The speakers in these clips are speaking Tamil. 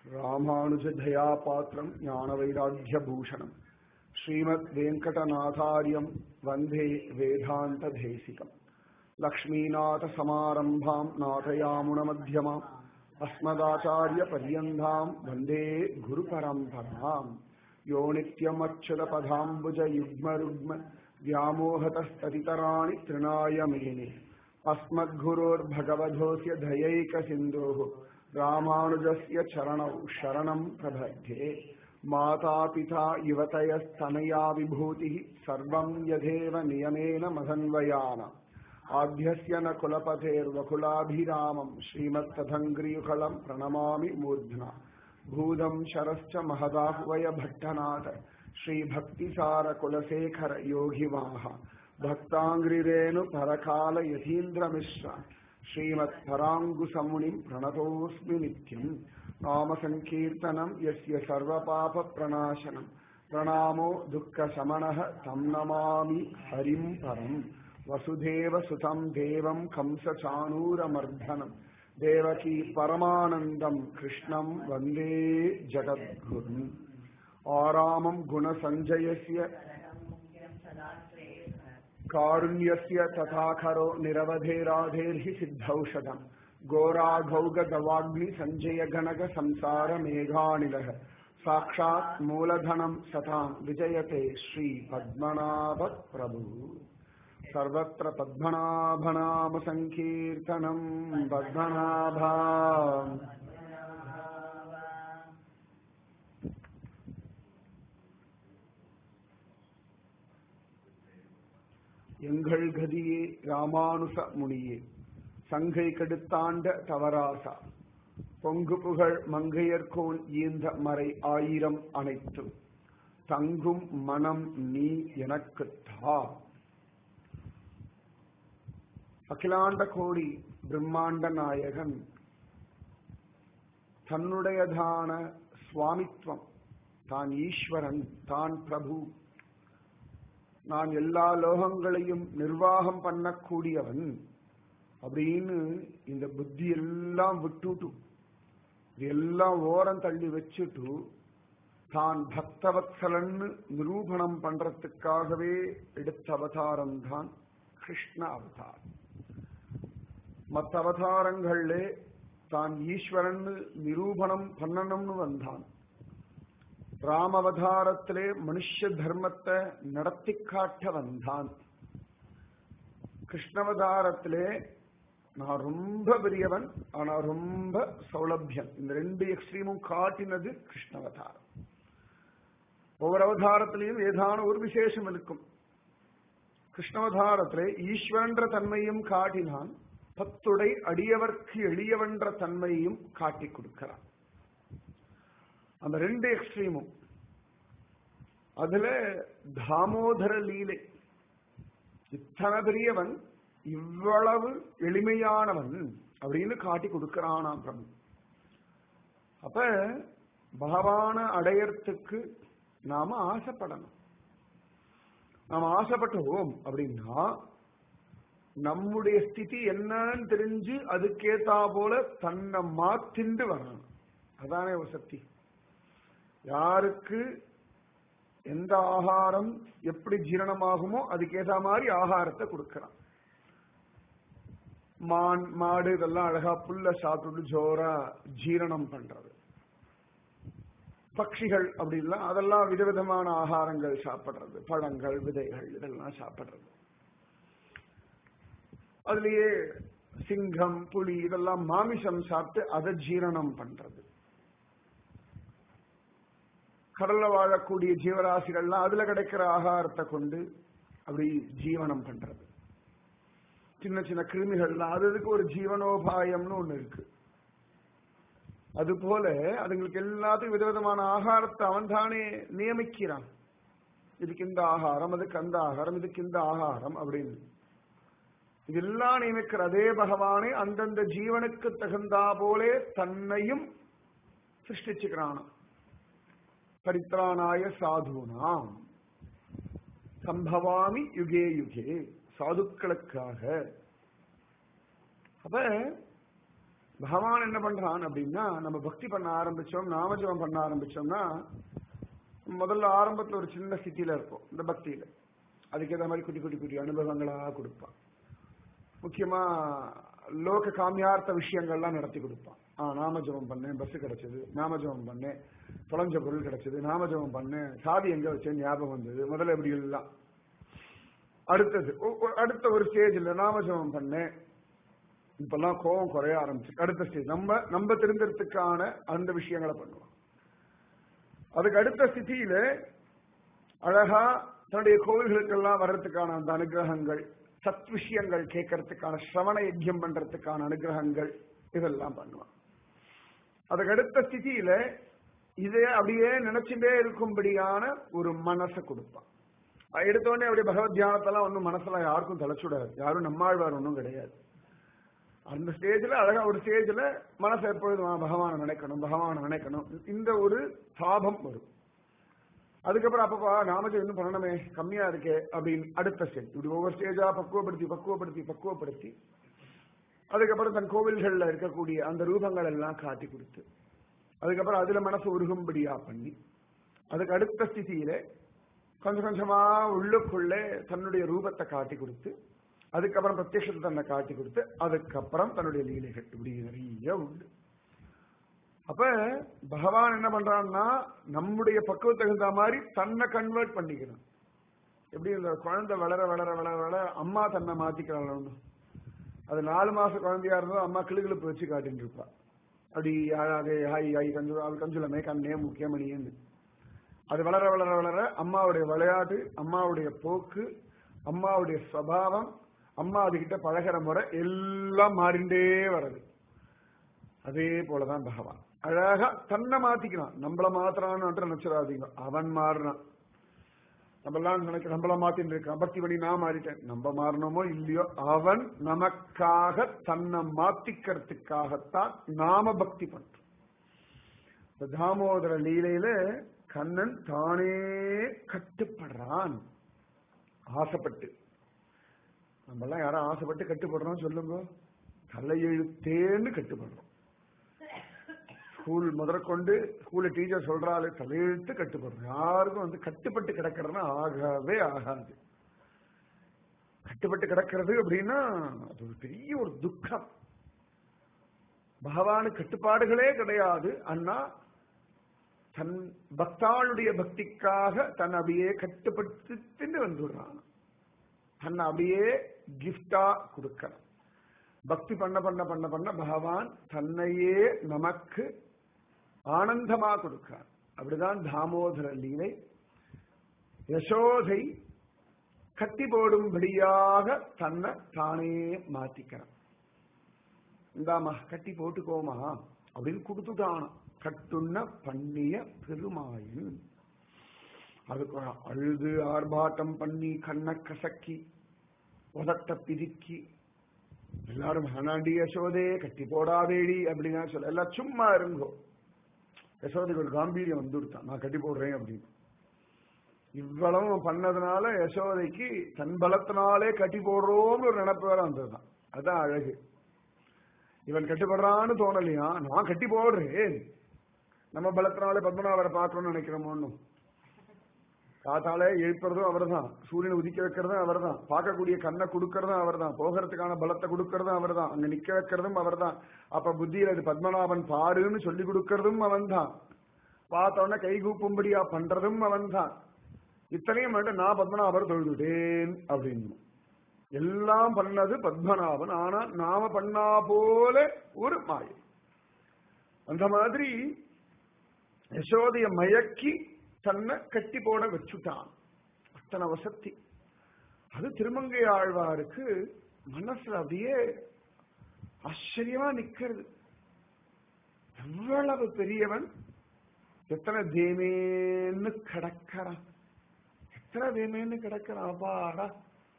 ராமானுஜதயா பாத்திரம் ஞான வைராக்கிய பூஷணம் ஸ்ரீமத் வெங்கடநாதாரியம் வந்தே வேதாந்த தேசிகம் லக்ஷ்மீநாத சமாரம்பாம் நாதயாமுன மத்தியமாம் அஸ்மதாச்சாரிய பரியந்தாம் வந்தே குரு பரம்பராம் யோ நித்யமச்சுத பதாம்புஜ யுக்ம ருக்ம व्यामोहतस्ततितराणि तृणाय मेने अस्मद्गुरोर्भगवधोऽस्य दयैकसिन्धोः रामानुजस्य चरणौ शरणम् प्रबध्ये मातापिता युवतयस्तनया विभूतिः सर्वम् यथेव नियमेन मदन्वयान आद्यस्य न कुलपतेर्वकुलाभिरामम् श्रीमत्तथङ्ग्रियुगलम् प्रणमामि मूर्ध्ना भूतम् शरश्च महदाह्वय भट्टनाथ श्रीभक्तिसार कुलशेखर योगिवाह भक्ताङ्ग्रिरेणु परकाल यतीन्द्रमिश्र श्रीमत्पराङ्गुसमुनिम् प्रणतोऽस्मि नित्यम् नाम सङ्कीर्तनम् यस्य सर्वपापप्रणाशनम् प्रणामो दुःखशमनः तम् नमामि हरिम् परम् वसुधेव सुतम् देवम् कंसचाणूरमर्धनम् देवकी परमानन्दम् कृष्णम् वन्दे जगद्गुरुम् आरामम् गुणसञ्जयस्य कारुण्यस्य तथाखरो निरवधेराधेर्हि सिद्धौषधम् घोराघौगदवाग्नि सञ्जय गणक संसारमेघानिलः साक्षात् मूलधनम् सताम् विजयते श्रीपद्मनाभप्रभुः सर्वत्र पद्मनाभनाम सङ्कीर्तनम् पद्मनाभा எங்கள் கதியே ராமானுச முனியே சங்கை கெடுத்தாண்ட தவராசா பொங்கு புகழ் மங்கையர்கோன் ஈந்த மறை ஆயிரம் அனைத்தும் தங்கும் மனம் நீ எனக்குத்தா அகிலாண்ட கோடி பிரம்மாண்ட நாயகன் தன்னுடையதான சுவாமித்வம் தான் ஈஸ்வரன் தான் பிரபு நான் எல்லா லோகங்களையும் நிர்வாகம் பண்ணக்கூடியவன் அப்படின்னு இந்த புத்தி எல்லாம் விட்டுட்டு எல்லாம் ஓரம் தள்ளி வச்சுட்டு தான் பக்தவத்சலன்னு நிரூபணம் பண்றதுக்காகவே எடுத்த அவதாரம் தான் கிருஷ்ண அவதாரம் மற்ற அவதாரங்கள்ல தான் ஈஸ்வரன் நிரூபணம் பண்ணணும்னு வந்தான் ராம அவதாரத்திலே மனுஷ தர்மத்தை நடத்தி காட்ட வந்தான் கிருஷ்ணவதாரத்திலே நான் ரொம்ப பெரியவன் ஆனா ரொம்ப சௌலபியன் இந்த ரெண்டு எக்ஸ்ட்ரீமும் காட்டினது கிருஷ்ணவதாரம் ஒவ்வொரு அவதாரத்திலையும் ஏதான ஒரு விசேஷம் இருக்கும் கிருஷ்ணவதாரத்திலே ஈஸ்வரன்ற தன்மையும் காட்டினான் பத்துடை அடியவர்க்கு எளியவன்ற தன்மையும் காட்டி கொடுக்கிறான் அந்த ரெண்டு எக்ஸ்ட்ரீமும் அதுல தாமோதர லீலை இத்தனை பெரியவன் இவ்வளவு எளிமையானவன் அப்படின்னு காட்டி கொடுக்கிறானாம் பிரபு அப்ப பகவான அடையறதுக்கு நாம ஆசைப்படணும் நாம ஆசைப்பட்டோம் அப்படின்னா நம்முடைய ஸ்திதி என்னன்னு தெரிஞ்சு அதுக்கேத்தா போல தன்னை மாத்திண்டு வரணும் அதானே ஒரு சக்தி யாருக்கு எந்த ஆகாரம் எப்படி ஜீரணமாகுமோ அதுக்கேற்ற மாதிரி ஆகாரத்தை கொடுக்கறான் மான் மாடு இதெல்லாம் அழகா புல்ல சாப்பிட்டு ஜோரா ஜீரணம் பண்றது பட்சிகள் அப்படிலாம் அதெல்லாம் விதவிதமான ஆகாரங்கள் சாப்பிடுறது பழங்கள் விதைகள் இதெல்லாம் சாப்பிடுறது அதுலயே சிங்கம் புலி இதெல்லாம் மாமிசம் சாப்பிட்டு அதை ஜீரணம் பண்றது கடல்ல வாழக்கூடிய ஜீவராசிகள்லாம் அதுல கிடைக்கிற ஆகாரத்தை கொண்டு அப்படி ஜீவனம் பண்றது சின்ன சின்ன கிருமிகள்லாம் அதுக்கு ஒரு ஜீவனோபாயம்னு ஒண்ணு இருக்கு அது போல அதுங்களுக்கு எல்லாத்துக்கும் விதவிதமான ஆகாரத்தை அவன் தானே நியமிக்கிறான் இதுக்கு இந்த ஆகாரம் அதுக்கு அந்த ஆகாரம் இதுக்கு இந்த ஆகாரம் அப்படின்னு இதெல்லாம் நியமிக்கிற அதே பகவானே அந்தந்த ஜீவனுக்கு தகுந்தா போலே தன்னையும் சிருஷ்டிச்சுக்கிறான் பரித்ராணாய சாதுனாம் சம்பவாமி யுகே யுகே சாதுக்களுக்காக அப்ப பகவான் என்ன பண்றான் அப்படின்னா நம்ம பக்தி பண்ண ஆரம்பிச்சோம் நாமஜபம் பண்ண ஆரம்பிச்சோம்னா முதல்ல ஆரம்பத்துல ஒரு சின்ன ஸ்திதியில இருக்கும் இந்த பக்தியில அதுக்கேற்ற மாதிரி குட்டி குட்டி குட்டி அனுபவங்களா கொடுப்பான் முக்கியமா லோக காமியார்த்த விஷயங்கள்லாம் நடத்தி கொடுப்பான் ஆ நாமஜபம் பண்ணேன் பஸ் கிடைச்சது நாமஜபம் பண்ணேன் தொலைஞ்ச பொருள் கிடைச்சது நாமஜபம் பண்ணேன் சாவி எங்க வச்சேன் ஞாபகம் வந்தது முதல்ல எப்படி எல்லாம் அடுத்தது ஒ- ஒ- அடுத்த ஒரு ஸ்டேஜ்ல நாமஜபம் பண்ணேன் இப்பெல்லாம் கோபம் குறைய ஆரம்பிச்சு அடுத்த ஸ்டேஜ் நம்ம நம்ம திருந்தறதுக்கான அந்த விஷயங்களை பண்ணுவோம் அதுக்கு அடுத்த ஸ்திதியில அழகா தன்னுடைய கோவில்களுக்கெல்லாம் வர்றதுக்கான அந்த அனுகிரகங்கள் சத் விஷயங்கள் கேட்கறதுக்கான சிரவண யஜ்யம் பண்றதுக்கான அனுகிரகங்கள் இதெல்லாம் பண்ணுவான் அதுக்கு அடுத்த ஸ்திதியில இதை அப்படியே நினைச்சுட்டே இருக்கும்படியான ஒரு மனசை கொடுப்பான் அது எடுத்த உடனே அப்படியே பகவத் தியானத்தெல்லாம் ஒன்றும் மனசுல யாருக்கும் தலைச்சுடாது யாரும் நம்மாழ்வார் ஒன்றும் கிடையாது அந்த ஸ்டேஜ்ல அழகா ஒரு ஸ்டேஜ்ல மனசை எப்பொழுதும் ஆ, பகவானை நினைக்கணும் பகவானை நினைக்கணும் இந்த ஒரு தாபம் வரும் அதுக்கப்புறம் அப்பப்பா நாமஜம் இன்னும் பண்ணணுமே கம்மியா இருக்கே அப்படின்னு அடுத்த ஸ்டேஜ் இப்படி ஒவ்வொரு ஸ்டேஜா பக்குவப்படுத்தி பக்குவப்படுத்தி பக்குவப்படுத்தி அதுக்கப்புறம் தன் கோவில்கள்ல இருக்கக்கூடிய அந்த ரூபங்கள் எல்லாம் காட்டி கொடுத்து அதுக்கப்புறம் அதுல மனசு உருகும்படியா பண்ணி அதுக்கு அடுத்த ஸ்திதியில கொஞ்சம் கொஞ்சமா உள்ளுக்குள்ளே தன்னுடைய ரூபத்தை காட்டி கொடுத்து அதுக்கப்புறம் பிரத்யட்சத்தை தன்னை காட்டி கொடுத்து அதுக்கப்புறம் தன்னுடைய லீலைகள் இப்படி நிறைய உண்டு அப்ப பகவான் என்ன பண்றான்னா நம்முடைய பக்குவத்துக்கு தகுந்த மாதிரி தன்னை கன்வெர்ட் பண்ணிக்கணும் எப்படி இந்த குழந்தை வளர வளர வளர வளர அம்மா தன்னை மாத்திக்கிறாள் அது நாலு மாச குழந்தையா இருந்தாலும் அம்மா கிளுகிழுப்பு வச்சு காட்டிட்டு இருப்பா அப்படி அழகாக ஹாய் ஹாய் கஞ்சு அது கஞ்சுலமே கண்ணே முக்கியமணியன்னு அது வளர வளர வளர அம்மாவுடைய விளையாட்டு அம்மாவுடைய போக்கு அம்மாவுடைய சுவாவம் அம்மா அதுகிட்ட பழகிற முறை எல்லாம் மாறிண்டே வருது அதே போலதான் பகவான் அழகா தன்னை மாத்திக்கிறான் நம்மள மாத்திரான்னு நினைச்சிடாதீங்க அவன் மாறினான் நம்மளாம் நினைக்க நம்மள மாத்தின்னு இருக்கான் பக்தி பண்ணி நான் மாறிட்டேன் நம்ம மாறணுமோ இல்லையோ அவன் நமக்காக தன்னை மாத்திக்கிறதுக்காகத்தான் நாம பக்தி பண்றோம் இந்த தாமோதர லீலையில கண்ணன் தானே கட்டுப்படுறான் ஆசைப்பட்டு நம்மெல்லாம் யாரும் ஆசைப்பட்டு கட்டுப்படுறோம் சொல்லுங்க தலையெழுத்தேன்னு கட்டுப்படுறோம் ஸ்கூல் முதற்கொண்டு ஸ்கூல்ல டீச்சர் சொல்றாரு தலையெழுத்து கட்டுப்படுறோம் யாருக்கும் வந்து கட்டுப்பட்டு கிடக்கிறதுனா ஆகவே ஆகாது கட்டுப்பட்டு கிடக்கிறது அப்படின்னா அது ஒரு பெரிய ஒரு துக்கம் பகவானு கட்டுப்பாடுகளே கிடையாது அண்ணா தன் பக்தாளுடைய பக்திக்காக தன் அப்படியே கட்டுப்படுத்திட்டு வந்துடுறான் தன்னை அப்படியே கிஃப்டா கொடுக்கணும் பக்தி பண்ண பண்ண பண்ண பண்ண பகவான் தன்னையே நமக்கு ஆனந்தமா கொடுக்கிறார் அப்படிதான் தாமோதர லீலை யசோதை கட்டி போடும்படியாக தன்னை தானே மாத்திக்கிறான் இந்தாமா கட்டி போட்டுக்கோமா அப்படின்னு கொடுத்துட்டான் கட்டுண்ண பண்ணிய பெருமாயின் அதுக்கு அழுது ஆர்ப்பாட்டம் பண்ணி கண்ண கசக்கி உதட்ட பிதுக்கி எல்லாரும் ஹனாண்டி யசோதே கட்டி போடாதேடி அப்படின்னா சொல்ல எல்லாம் சும்மா இருங்கோ யசோதைக்கு ஒரு காம்பீரியம் வந்துடுத்தான் நான் கட்டி போடுறேன் அப்படின்னு இவ்வளவு பண்ணதுனால யசோதைக்கு தன் பலத்தினாலே கட்டி போடுறோம்னு ஒரு நினைப்பு வேற வந்ததுதான் அதான் அழகு இவன் கட்டுப்படுறான்னு தோணலையா நான் கட்டி போடுறேன் நம்ம பலத்தினாலே பத்மநாபரை பார்க்கணும்னு நினைக்கிறோமோ ஒன்றும் காத்தாலே எழுப்புறதும் அவர்தான் சூரியனை உதிக்க வைக்கிறதும் அவர்தான் பார்க்கக்கூடிய கண்ணை கொடுக்கறதும் அவர்தான் போகிறதுக்கான பலத்தை கொடுக்கறதும் அவர்தான் அங்க நிக்க வைக்கிறதும் அவர்தான் அப்ப புத்தியில இது பத்மநாபன் பாருன்னு சொல்லி கொடுக்கறதும் அவன்தான் பார்த்த உடனே கை கூப்பும்படியா பண்றதும் அவன்தான் இத்தனையும் மட்டும் நான் பத்மநாபர் தொழுதுட்டேன் அப்படின்னு எல்லாம் பண்ணது பத்மநாபன் ஆனா நாம பண்ணா போல ஒரு மாயை அந்த மாதிரி யசோதைய மயக்கி தன்னை கட்டி போட வச்சுட்டான் அத்தனை வசதி அது திருமங்கை ஆழ்வாருக்கு மனசுல அப்படியே ஆச்சரியமா நிக்கிறது எவ்வளவு பெரியவன் எத்தனை தேமேன்னு கிடக்கிறான் எத்தனை தேமேன்னு கிடக்கிறான் அப்பாடா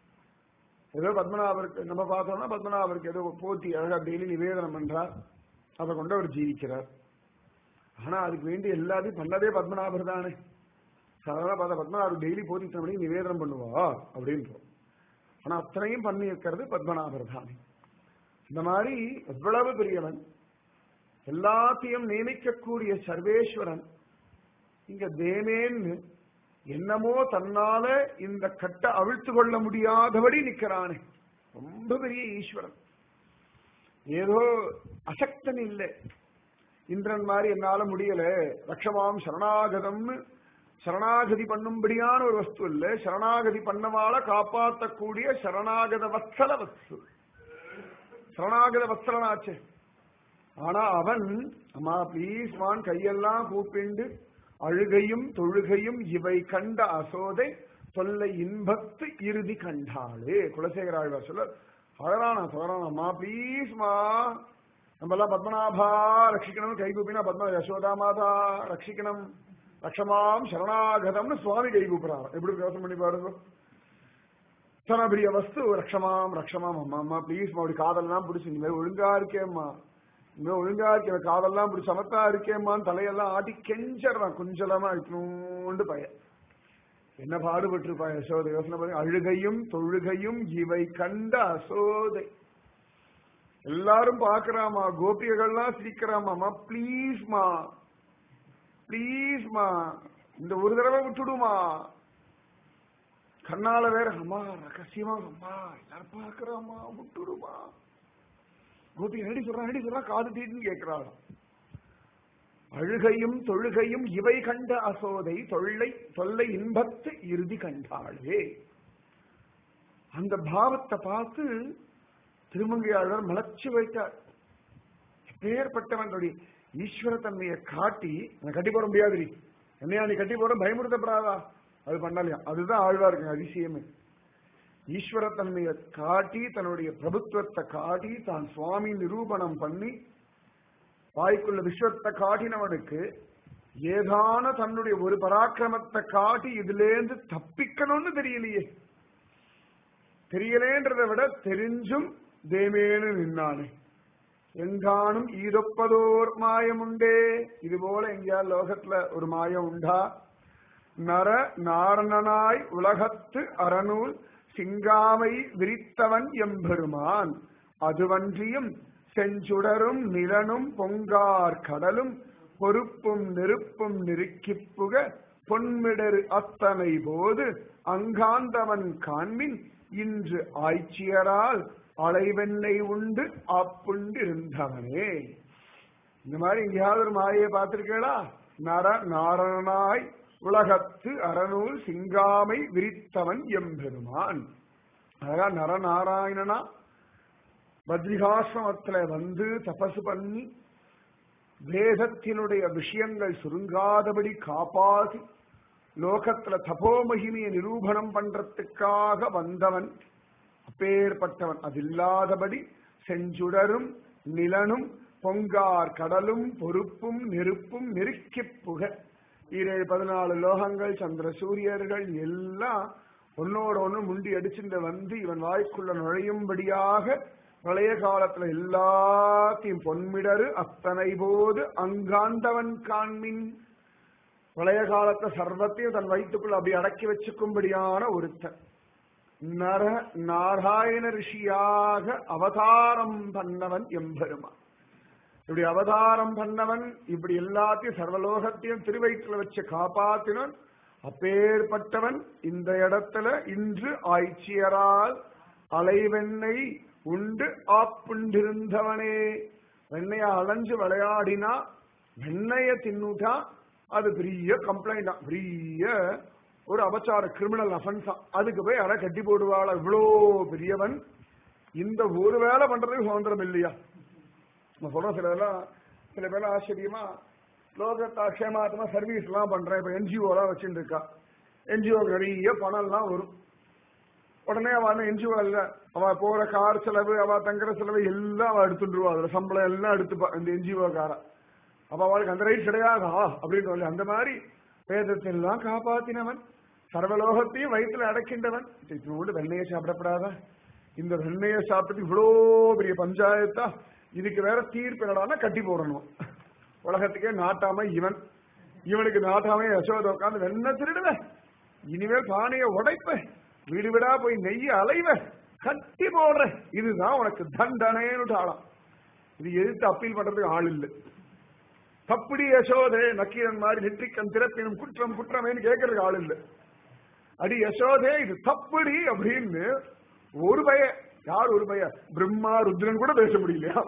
ஏதோ பத்மநாபருக்கு நம்ம பார்த்தோம்னா பத்மநாபருக்கு ஏதோ போத்தி அழகா டெய்லி நிவேதனம் பண்றார் அதை கொண்டு அவர் ஜீவிக்கிறார் ஆனா அதுக்கு வேண்டி எல்லாத்தையும் பண்ணதே பத்மநாபர் தானே சாதாரண பார்த்தா பத்மநாபர் டெய்லி போத்தி இத்தனை மணிக்கு நிவேதனம் பண்ணுவா அப்படின்றோம் ஆனா அத்தனையும் பண்ணி இருக்கிறது பத்மநாபர் தானே இந்த மாதிரி எவ்வளவு பெரியவன் எல்லாத்தையும் நியமிக்கக்கூடிய சர்வேஸ்வரன் இங்க தேனேன்னு என்னமோ தன்னால இந்த கட்ட அவிழ்த்து கொள்ள முடியாதபடி நிக்கிறானே ரொம்ப பெரிய ஈஸ்வரன் ஏதோ அசக்தன் இல்லை இந்திரன் மாதிரி என்னால முடியல ரக்ஷமாம் சரணாகதம்னு சரணாகதி பண்ணும்படியான ஒரு வஸ்து இல்ல சரணாகதி பண்ணவால காப்பாற்றக்கூடிய சரணாகத வத்சல வஸ்து சரணாகத வத்சலனாச்சே ஆனா அவன் அம்மா ப்ளீஸ் வான் கையெல்லாம் கூப்பிண்டு அழுகையும் தொழுகையும் இவை கண்ட அசோதை தொல்லை இன்பத்து இறுதி கண்டாளே குலசேகர ஆழ்வார் சொல்ல அழறானா சொல்றான் அம்மா ப்ளீஸ் மா நம்ம எல்லாம் பத்மநாபா ரட்சிக்கணும் கை கூப்பினா பத்ம யசோதா மாதா ரட்சிக்கணும் ரக்ஷமாம் சரணாகதம்னு சுவாமி கை கூப்பிடுறாரு எப்படி யோசனை பண்ணி பாருங்க இத்தனை பெரிய வஸ்து ரக்ஷமாம் ரக்ஷமாம் அம்மா அம்மா ப்ளீஸ் அப்படி காதெல்லாம் பிடிச்சி இந்த மாதிரி ஒழுங்கா இருக்கேம்மா இந்த மாதிரி ஒழுங்கா இருக்க காதெல்லாம் பிடிச்சி சமத்தா இருக்கேம்மான்னு தலையெல்லாம் ஆட்டி கெஞ்சறான் குஞ்சலமா இருக்கணும்னு பையன் என்ன பாடுபட்டிருப்பா யசோதை யோசனை பண்ணி அழுகையும் தொழுகையும் இவை கண்ட அசோதை எல்லாரும் பாக்குறாமா கோபிகைகள்லாம் சிரிக்கிறாமாமா ப்ளீஸ்மா ப்ளீஸ்மா இந்த ஒரு தடவை விட்டுடுமா கண்ணால வேற அம்மா ரகசியமா அம்மா எல்லாரும் பாக்குறாமா விட்டுடுமா கோபி நடி சொல்றான் நடி சொல்றான் காது தீட்டுன்னு கேட்கிறாள் அழுகையும் தொழுகையும் இவை கண்ட அசோதை தொல்லை தொல்லை இன்பத்து இறுதி கண்டாளே அந்த பாவத்தை பார்த்து திருமங்கையாளர் மலர்ச்சி வைத்தார் எப்பேற்பட்டவனுடைய ஈஸ்வர தன்மையை காட்டி நான் கட்டி போட முடியாது என்னையா நீ கட்டி போட பயமுறுத்தப்படாதா அது பண்ணலையா அதுதான் ஆழ்வாருக்கு அதிசயமே ஈஸ்வர தன்மையை காட்டி தன்னுடைய பிரபுத்துவத்தை காட்டி தான் சுவாமி நிரூபணம் பண்ணி வாய்க்குள்ள விஸ்வத்தை காட்டினவனுக்கு ஏதான தன்னுடைய ஒரு பராக்கிரமத்தை காட்டி இதுலேருந்து தப்பிக்கணும்னு தெரியலையே தெரியலேன்றதை விட தெரிஞ்சும் தேமேனு நின்னானே எங்கானும் ஈரொப்பதோர் மாயம் உண்டே இது போல எங்கேயா லோகத்துல ஒரு மாயம் உண்டா நர நாரணனாய் உலகத்து அறநூல் சிங்காமை விரித்தவன் எம்பெருமான் அதுவன்றியும் செஞ்சுடரும் நிலனும் பொங்கார் கடலும் பொறுப்பும் நெருப்பும் நெருக்கிப்புக பொன்மிடரு அத்தனை போது அங்காந்தவன் காண்மின் இன்று ஆய்ச்சியரால் அலைவெண்ணை உண்டு அப்புண்டு இருந்தவனே இந்த மாதிரி எங்கேயாவது ஒரு மாயை பார்த்திருக்கீங்களா நர நாரணனாய் உலகத்து அறநூல் சிங்காமை விரித்தவன் எம்பெருமான் அழகா நரநாராயணனா பத்ரிகாசிரமத்துல வந்து தபசு பண்ணி வேதத்தினுடைய விஷயங்கள் சுருங்காதபடி காப்பாசி லோகத்துல தபோ மகிமையை நிரூபணம் பண்றதுக்காக வந்தவன் அப்பேற்பட்டவன் அது இல்லாதபடி செஞ்சுடரும் நிலனும் பொங்கார் கடலும் பொறுப்பும் நெருப்பும் நெருக்கி புக ஈரேழு பதினாலு லோகங்கள் சந்திர சூரியர்கள் எல்லாம் ஒன்னோட ஒண்ணு முண்டி அடிச்சுட்டு வந்து இவன் வாய்க்குள்ள நுழையும்படியாக பழைய காலத்துல எல்லாத்தையும் பொன்மிடரு அத்தனை போது அங்காந்தவன் காண்மின் பழைய காலத்தை சர்வத்தையும் தன் வயிற்றுக்குள்ள அப்படி அடக்கி வச்சுக்கும்படியான ஒருத்தன் நர நாராயண ரிஷியாக அவதாரம் பண்ணவன் எம்பெருமான் இப்படி அவதாரம் பண்ணவன் இப்படி எல்லாத்தையும் சர்வலோகத்தையும் திருவயிற்றுல வச்சு காப்பாத்தினவன் அப்பேற்பட்டவன் இந்த இடத்துல இன்று ஆய்ச்சியரால் அலைவெண்ணை உண்டு ஆப்புண்டிருந்தவனே வெண்ணைய அலைஞ்சு விளையாடினா வெண்ணைய தின்னுட்டா அது பெரிய கம்ப்ளைண்ட் பெரிய ஒரு அபச்சார கிரிமினல் அஃபென்ஸ் அதுக்கு போய் யாரா கட்டி போடுவாளா இவ்வளோ பெரியவன் இந்த ஒரு வேலை பண்றதுக்கு சுதந்திரம் இல்லையா நம்ம சொல்றோம் சில இதெல்லாம் சில பேர்லாம் ஆச்சரியமா லோகத்தை அக்ஷேமாத்தமா சர்வீஸ் எல்லாம் பண்றேன் இப்ப என்ஜிஓ எல்லாம் வச்சுட்டு இருக்கா என்ஜிஓ நிறைய பணம் எல்லாம் வரும் உடனே அவன் என்ஜிஓ இல்ல அவ போற கார் செலவு அவ தங்குற செலவு எல்லாம் அவ எடுத்துட்டுருவா அதுல சம்பளம் எல்லாம் எடுத்துப்பா இந்த என்ஜிஓ கார அப்ப அவளுக்கு அந்த ரைட் கிடையாதா அப்படின்னு சொல்லி அந்த மாதிரி வேதத்தை எல்லாம் காப்பாத்தினவன் சர்வலோகத்தையும் வயிற்றுல அடக்கின்றவன் இதனோடு வெண்ணையை சாப்பிடப்படாதா இந்த வெண்ணையை சாப்பிட்டு இவ்வளோ பெரிய பஞ்சாயத்தா இதுக்கு வேற தீர்ப்பு என்னடான்னா கட்டி போடணும் உலகத்துக்கே நாட்டாம இவன் இவனுக்கு நாட்டாம யசோத உட்காந்து வெண்ண திருடுவ இனிமேல் பானைய உடைப்ப வீடு வீடா போய் நெய்ய அலைவ கட்டி போடுற இதுதான் உனக்கு தண்டனைன்னு ஆளாம் இது எதிர்த்து அப்பீல் பண்றதுக்கு ஆள் இல்லை தப்படி யசோதே நக்கீரன் மாதிரி நெற்றிக்கன் திறப்பினும் குற்றம் குற்றமேன்னு கேட்கறதுக்கு ஆள் இல்லை அடி யசோதே இது தப்படி அப்படின்னு ஒரு பய யார் ஒரு பய பிரம்மா ருத்ரன் கூட பேச முடியலையா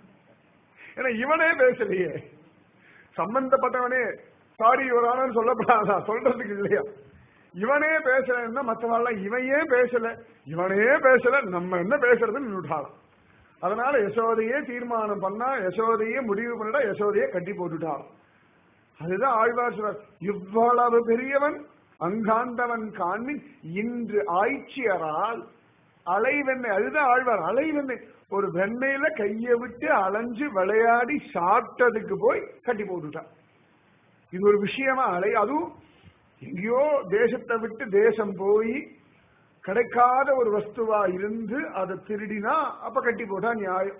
ஏன்னா இவனே பேசலையே சம்பந்தப்பட்டவனே சாரி ஒரு ஆனு சொல்லப்படாதா சொல்றதுக்கு இல்லையா இவனே பேசலன்னா மற்றவெல்லாம் இவன் ஏன் பேசல இவனே பேசல நம்ம என்ன பேசுறதுன்னு விட்டாளாம் அதனால யசோதையே தீர்மானம் பண்ணா யசோதையே முடிவு பண்ணிட்டா யசோதையே கட்டி போட்டுட்டாளாம் அதுதான் ஆழ்வார் சொல்றார் இவ்வளவு பெரியவன் அங்காந்தவன் காண்பின் இன்று ஆய்ச்சியரால் அலைவெண்ணெய் அதுதான் ஆழ்வார் அலைவெண்ணெய் ஒரு வெண்ணெயில கைய விட்டு அலைஞ்சு விளையாடி சாப்பிட்டதுக்கு போய் கட்டி போட்டுட்டான் இது ஒரு விஷயமா அலை அதுவும் எங்கேயோ தேசத்தை விட்டு தேசம் போய் கிடைக்காத ஒரு வஸ்துவா இருந்து அதை திருடினா அப்ப கட்டி போட்டா நியாயம்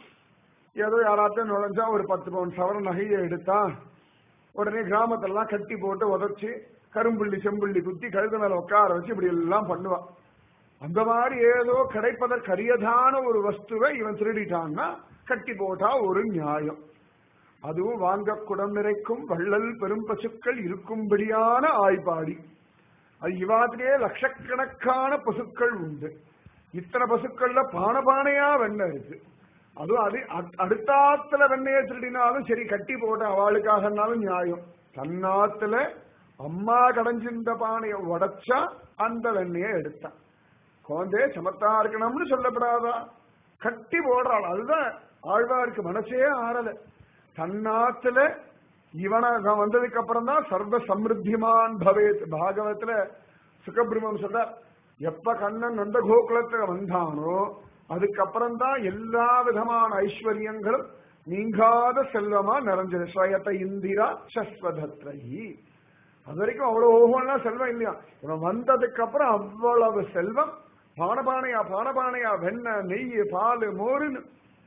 ஏதோ யாராத்தையும் நுழைஞ்சா ஒரு பத்து பவுன் சவர நகையை எடுத்தான் உடனே கிராமத்தெல்லாம் கட்டி போட்டு உதச்சு கரும்புள்ளி செம்புள்ளி குத்தி கழுத மேல உட்கார வச்சு இப்படி எல்லாம் பண்ணுவான் அந்த மாதிரி ஏதோ கிடைப்பதற்கு அரியதான ஒரு வஸ்துவை இவன் திருடிட்டான்னா கட்டி போட்டா ஒரு நியாயம் அதுவும் வாங்க குடம் நிறைக்கும் வள்ளல் பெரும் பசுக்கள் இருக்கும்படியான ஆய்பாடி அது இவாத்திலே லட்சக்கணக்கான பசுக்கள் உண்டு இத்தனை பசுக்கள்ல பானபானையா வெண்ணெய் இருக்கு அதுவும் அது அ- அடுத்தாத்துல வெண்ணெயை திருடினாலும் சரி கட்டி போட்ட அவளுக்காகனாலும் நியாயம் தன்னாத்துல அம்மா கடைஞ்சிருந்த பானையை உடைச்சா அந்த வெண்ணெயை எடுத்தான் குழந்தை சமத்தா இருக்கணும்னு சொல்லப்படாதா கட்டி போடுறாள் அதுதான் ஆழ்வாருக்கு மனசே ஆறல தன்னாத்துல இவனை நான் வந்ததுக்கு அப்புறம் தான் சர்வ சமிருத்திமான் பவேத் பாகவத்துல சுகபிரமம் சொல்ற எப்ப கண்ணன் நந்த கோகுலத்துல வந்தானோ அதுக்கப்புறம் தான் எல்லா விதமான ஐஸ்வர்யங்களும் நீங்காத செல்வமா நிறைஞ்சது ஸ்வயத இந்திரா சஸ்வதத்ரயி அது வரைக்கும் அவ்வளவு ஓகம்லாம் செல்வம் இல்லையா இவன் வந்ததுக்கு அப்புறம் அவ்வளவு செல்வம் பானபானையா பானபானையா வெண்ணெய் நெய் பால் மோருன்னு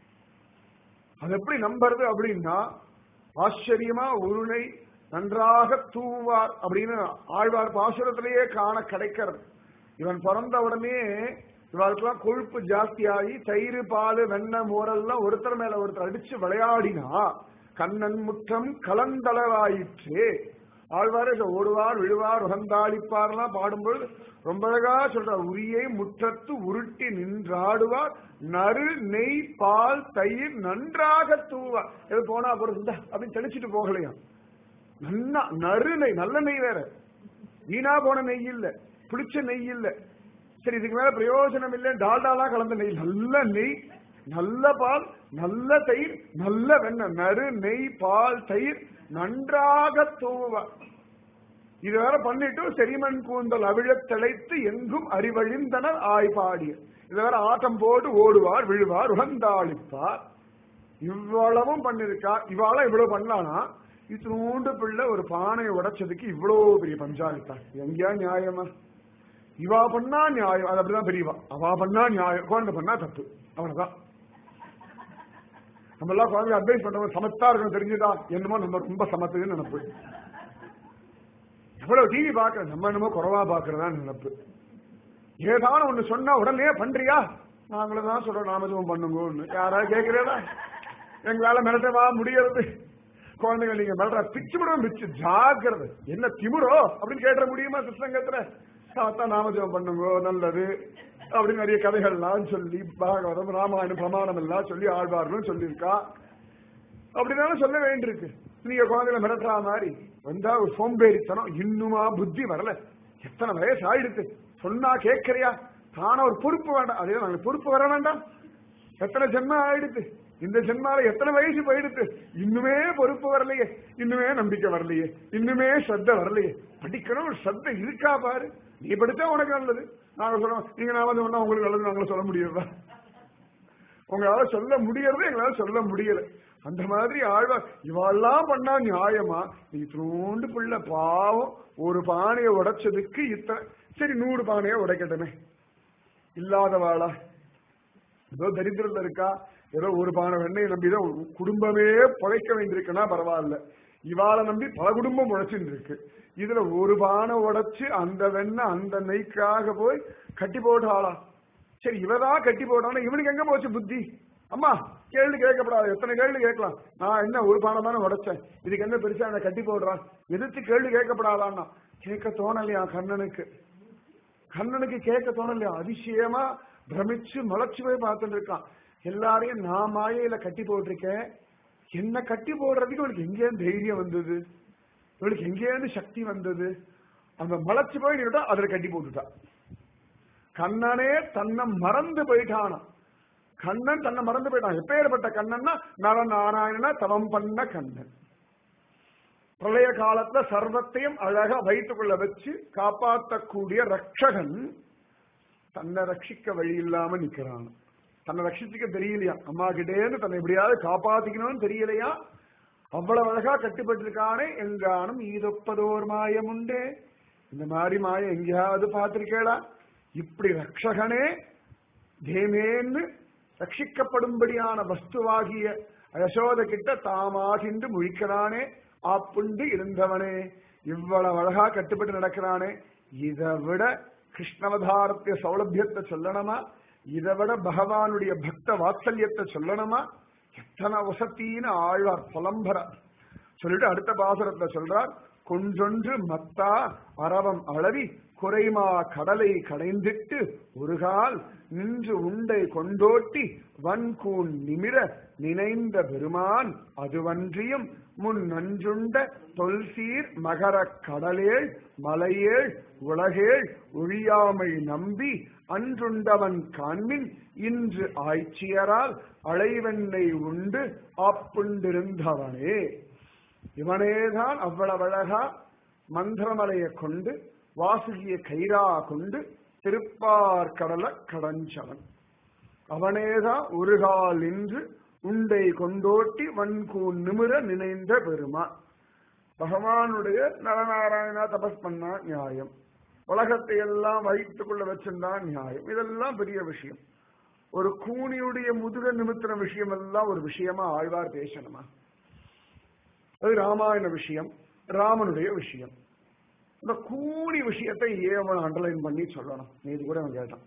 அது எப்படி நம்புறது அப்படின்னா ஆச்சரியமா உருளை நன்றாக தூவார் அப்படின்னு ஆழ்வார் பாசுரத்திலேயே காண கிடைக்கிறது இவன் பிறந்த உடனே இவளுக்கெல்லாம் கொழுப்பு ஜாஸ்தியாகி தயிர் பால் வெண்ணெய் மோரெல்லாம் ஒருத்தர் மேல ஒருத்தர் அடிச்சு விளையாடினா கண்ணன் முற்றம் கலந்தளவாயிற்று ஆழ்வாரே சொ- ஓடுவார் விழுவார் உகந்தாளிப்பார்லாம் பாடும்பொழுது ரொம்ப அழகா சொல்றார் உரியை முற்றத்து உருட்டி நின்றாடுவார் நறு நெய் பால் தயிர் நன்றாக தூவார் எது போனா அப்புறம் இந்த அப்படின்னு தெளிச்சிட்டு போகலையா நல்லா நறு நெய் நல்ல நெய் வேற வீணா போன நெய் இல்ல புளிச்ச நெய் இல்ல சரி இதுக்கு மேல பிரயோஜனம் இல்லை டால்டாலாம் கலந்த நெய் நல்ல நெய் நல்ல பால் நல்ல தயிர் நல்ல வெண்ணெய் நறு நெய் பால் தயிர் நன்றாக தூவார் இது வேற பண்ணிட்டு செரிமன் கூந்தல் அவிழத் திளைத்து எங்கும் அறிவழிந்தனர் ஆய்பாடிய இது வேற ஆட்டம் போட்டு ஓடுவார் விழுவார் உகந்தாளிப்பார் இவ்வளவும் பண்ணிருக்கா இவாள இவ்வளவு பண்ணலானா இத்தினூண்டு பிள்ளை ஒரு பானையை உடைச்சதுக்கு இவ்வளவு பெரிய பஞ்சாயத்தா எங்கேயா நியாயமா இவா பண்ணா நியாயம் அது அப்படிதான் பெரியவா அவா பண்ணா நியாயம் குழந்தை பண்ணா தப்பு அவ்வளவுதான் நம்ம எல்லாம் குழந்தை அட்வைஸ் பண்றவங்க சமத்தா இருக்கணும் தெரிஞ்சுதா என்னமோ நம்ம ரொம்ப சமத்துன்னு நினைப்பு எவ்வளவு டிவி பாக்குறோம் நம்ம என்னமோ குறவா பாக்குறதா நினைப்பு ஏதாவது ஒண்ணு சொன்னா உடனே பண்றியா நாங்களும் தான் சொல்றோம் நாமஜபம் பண்ணுங்கன்னு யாராவது கேட்கிறதா எங்களால மிரட்டவா முடியறது குழந்தைங்க நீங்க மிரட்ட பிச்சு விடுவோம் பிச்சு ஜாக்கிரதை என்ன திமிரோ அப்படின்னு கேட்ட முடியுமா சித்தங்கத்துல தாத்தா நாமஜபம் பண்ணுங்க நல்லது அப்படின்னு நிறைய கதைகள்லாம் சொல்லி பாகவதம் ராமாயணம் பிரமாணம் எல்லாம் சொல்லி ஆழ்வார்களும் சொல்லியிருக்கா அப்படினாலும் சொல்ல வேண்டியிருக்கு நீங்க குழந்தைகளை மிரட்டுற மாதிரி வந்தா ஒரு சோம்பேறித்தனம் இன்னுமா புத்தி வரல எத்தனை வயசு ஆயிடுத்து சொன்னா கேட்கறியா தான ஒரு பொறுப்பு வேண்டாம் அதே நாங்க பொறுப்பு வர வேண்டாம் எத்தனை ஜென்மம் ஆயிடுத்து இந்த ஜென்மால எத்தனை வயசு போயிடுத்து இன்னுமே பொறுப்பு வரலையே இன்னுமே நம்பிக்கை வரலையே இன்னுமே ஸ்ரத்த வரலையே படிக்கணும் ஒரு ஸ்ரத்த இருக்கா பாரு நீ படிச்சா உனக்கு நல்லது நாங்க சொல்றோம் நீங்க நான் வந்து ஒண்ணா உங்களுக்கு நல்லது நாங்களும் சொல்ல முடியுதா உங்களால சொல்ல முடியறது எங்களால சொல்ல முடியல அந்த மாதிரி ஆழ்வார் இவெல்லாம் பண்ணா நியாயமா இத்தினோண்டு பிள்ளை பாவம் ஒரு பானையை உடைச்சதுக்கு இத்தனை சரி நூறு பானையை உடைக்கட்டுமே இல்லாதவாளா ஏதோ தரித்திரத்துல இருக்கா ஏதோ ஒரு பானை வெண்ணெய் நம்பி தான் குடும்பமே பொழைக்க வேண்டியிருக்குன்னா பரவாயில்ல இவாளை நம்பி பல குடும்பம் உழைச்சுட்டு இருக்கு இதுல ஒரு பானை உடைச்சு அந்த வெண்ணெய் அந்த நெய்க்காக போய் கட்டி போட்டாளா சரி இவதான் கட்டி போட்டானா இவனுக்கு எங்க போச்சு புத்தி அம்மா கேள்வி கேட்கப்படாது எத்தனை கேள்வி கேட்கலாம் நான் என்ன ஒரு பாடம் தானே உடைச்சேன் இதுக்கு என்ன பெருசா என்ன கட்டி போடுறான் எதிர்த்து கேள்வி கேட்கப்படாதான்னா கேட்க தோணலையா கண்ணனுக்கு கண்ணனுக்கு கேட்க தோணலையா அதிசயமா பிரமிச்சு முளைச்சு போய் பார்த்துட்டு இருக்கான் எல்லாரையும் நான் மாயையில கட்டி போட்டிருக்கேன் என்ன கட்டி போடுறதுக்கு இவளுக்கு எங்கேருந்து தைரியம் வந்தது இவளுக்கு எங்கேருந்து சக்தி வந்தது அந்த மலைச்சு போய் நின்னுட்டா அதுல கட்டி போட்டுட்டா கண்ணனே தன்னை மறந்து போயிட்டானா கண்ணன் தன்னை மறந்து போயிட்டான் எப்பேற்பட்ட கண்ணன்னா நரநாராயணனா தவம் பண்ண கண்ணன் பிரளய காலத்துல சர்வத்தையும் அழகா வயிற்றுக்குள்ள வச்சு காப்பாற்றக்கூடிய ரட்சகன் தன்னை ரட்சிக்க வழி இல்லாம நிக்கிறான் தன்னை ரட்சிச்சுக்க தெரியலையா அம்மா கிட்டேன்னு தன்னை எப்படியாவது காப்பாத்திக்கணும்னு தெரியலையா அவ்வளவு அழகா கட்டுப்பட்டிருக்கானே எங்கானும் ஈதொப்பதோர் மாயம் உண்டே இந்த மாதிரி மாயம் எங்கேயாவது பார்த்திருக்கேளா இப்படி ரட்சகனே தேமேன்னு ரட்சிக்கப்படும்படியான வஸ்துவாகிய யசோத கிட்ட தாமாகின்று முழிக்கிறானே ஆப்புண்டு இருந்தவனே இவ்வளவு அழகா கட்டுப்பட்டு நடக்கிறானே இதை விட கிருஷ்ணவதாரத்திய சௌலபியத்தை சொல்லணுமா இதை விட பகவானுடைய பக்த வாத்சல்யத்தை சொல்லணுமா எத்தனை வசத்தின்னு ஆழ்வார் புலம்பர சொல்லிட்டு அடுத்த பாசுரத்துல சொல்றார் கொஞ்சொன்று மத்தா அரவம் அளவி குறைமா கடலை கடைந்திட்டு ஒருகால் நின்று உண்டை கொண்டோட்டி வன்கூன் நிமிர நினைந்த பெருமான் அதுவன்றியும் முன் நஞ்சுண்ட தொல்சீர் மகரக் கடலேள் மலையேள் உலகேள் ஒழியாமை நம்பி அன்றுண்டவன் காண்மின் இன்று ஆய்ச்சியரால் அளைவெண்ணை உண்டு ஆப்புண்டிருந்தவனே இவனேதான் அவ்வளவு அழகா மந்திரமலையை கொண்டு வாசுகிய கைரா கொண்டு திருப்பார் கடலை கடஞ்சவன் அவனேதான் ஒரு கால் நின்று உண்டை கொண்டோட்டி வன்கூன் நிமிர நினைந்த பெருமான் பகவானுடைய நரநாராயணா தபஸ் பண்ணா நியாயம் உலகத்தை எல்லாம் வயிற்றுக்குள்ள வச்சிருந்தான் நியாயம் இதெல்லாம் பெரிய விஷயம் ஒரு கூனியுடைய முதுக நிமித்தின விஷயம் எல்லாம் ஒரு விஷயமா ஆழ்வார் பேசணுமா அது ராமாயண விஷயம் ராமனுடைய விஷயம் இந்த கூனி விஷயத்தை ஏன் அண்டர்லைன் பண்ணி சொல்லணும் நேது கூட அவன் கேட்டான்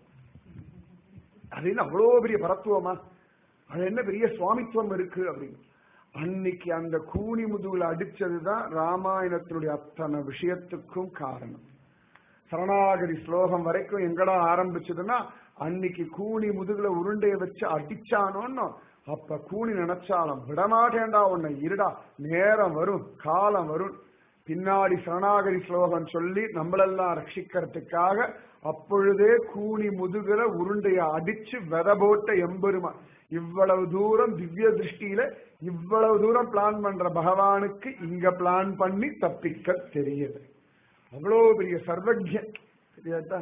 அது என்ன அவ்வளோ பெரிய பரத்துவமா அது என்ன பெரிய சுவாமித்துவம் இருக்கு அப்படின்னு அன்னைக்கு அந்த கூனி முதுகுல அடிச்சதுதான் ராமாயணத்தினுடைய அத்தனை விஷயத்துக்கும் காரணம் சரணாகதி ஸ்லோகம் வரைக்கும் எங்கடா ஆரம்பிச்சதுன்னா அன்னைக்கு கூனி முதுகுல உருண்டைய வச்சு அடிச்சானோன்னு அப்ப கூனி நினைச்சாலும் விடமாட்டேன்டா உன்னை இருடா நேரம் வரும் காலம் வரும் பின்னாடி சரணாகரி ஸ்லோகம் சொல்லி நம்மளெல்லாம் ரட்சிக்கிறதுக்காக அப்பொழுதே கூனி முதுகுல உருண்டைய அடிச்சு வித போட்ட எம்பெருமா இவ்வளவு தூரம் திவ்ய திருஷ்டியில இவ்வளவு தூரம் பிளான் பண்ற பகவானுக்கு இங்க பிளான் பண்ணி தப்பிக்க தெரியுது அவ்வளோ பெரிய சர்வஜன் தெரியாதா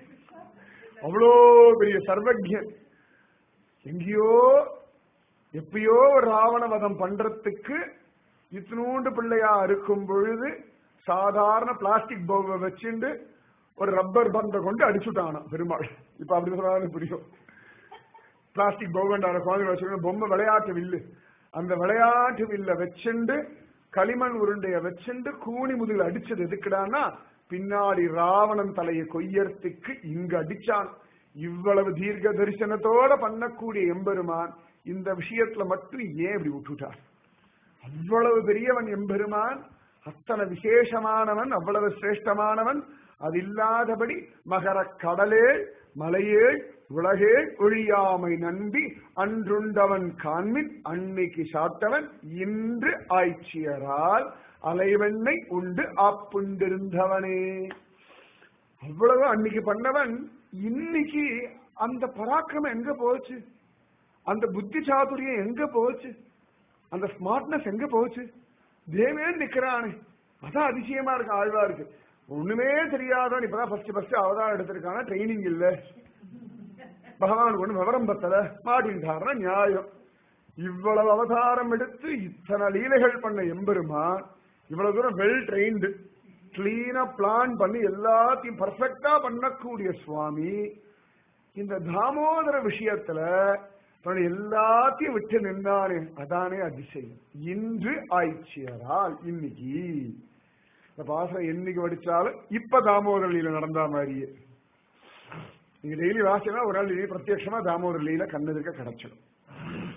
அவ்வளோ பெரிய சர்வஜன் எங்கேயோ எப்பயோ ஒரு ராவண வதம் பண்றதுக்கு இத்தினூண்டு பிள்ளையா இருக்கும் பொழுது சாதாரண பிளாஸ்டிக் பவுவை வச்சுண்டு ஒரு ரப்பர் பந்தை கொண்டு அடிச்சுட்டானா பெருமாள் இப்ப அப்படி சொன்னாலும் புரியும் பிளாஸ்டிக் பவுகண்டான குழந்தை வச்சுக்கணும் பொம்மை விளையாட்டு வில்லு அந்த விளையாட்டு வில்ல வச்சுண்டு களிமண் உருண்டைய வச்சுண்டு கூனி முதுகில் அடிச்சது எதுக்குடான்னா பின்னாடி ராவணன் தலையை கொய்யறதுக்கு இங்க அடிச்சான் இவ்வளவு தீர்க்க தரிசனத்தோட பண்ணக்கூடிய எம்பெருமான் இந்த விஷயத்துல மட்டும் ஏன் இப்படி விட்டுட்டார் அவ்வளவு பெரியவன் எம்பெருமான் அத்தனை விசேஷமானவன் அவ்வளவு சிரேஷ்டமானவன் அது இல்லாதபடி மகர கடலேள் மலையேள் உலகேள் ஒழியாமை நம்பி அன்றுண்டவன் காண்மின் அன்னைக்கு சாப்பிட்டவன் இன்று ஆய்ச்சியரால் அலைவெண்ணை உண்டு ஆப்புண்டிருந்தவனே அவ்வளவு அன்னைக்கு பண்ணவன் இன்னைக்கு அந்த பராக்கிரமம் எங்க போச்சு அந்த புத்தி சாதுரியம் எங்க போச்சு அந்த ஸ்மார்ட்னஸ் எங்க போச்சு தேவேன் நிக்கிறானே அதான் அதிசயமா இருக்கு ஆழ்வா இருக்கு ஒண்ணுமே தெரியாதவன் இப்பதான் ஃபர்ஸ்ட் ஃபர்ஸ்ட் அவதாரம் எடுத்திருக்கான ட்ரைனிங் இல்ல பகவானுக்கு ஒண்ணு விவரம் பத்தல மாட்டின்றாருன்னா நியாயம் இவ்வளவு அவதாரம் எடுத்து இத்தனை லீலைகள் பண்ண எம்பெருமான் இவ்வளவு தூரம் வெல் ட்ரெயின்டு கிளீனா பிளான் பண்ணி எல்லாத்தையும் பர்ஃபெக்டா பண்ணக்கூடிய சுவாமி இந்த தாமோதர விஷயத்துல தன்னுடைய எல்லாத்தையும் விட்டு நின்றானே அதானே அதிசயம் இன்று ஆய்ச்சியரால் இன்னைக்கு இந்த பாசம் என்னைக்கு வடிச்சாலும் இப்ப தாமோதர லீல நடந்த மாதிரியே நீங்க டெய்லி வாசினா ஒரு நாள் பிரத்யட்சமா தாமோதர லீல கண்ணெதிர்க்க கிடைச்சிடும்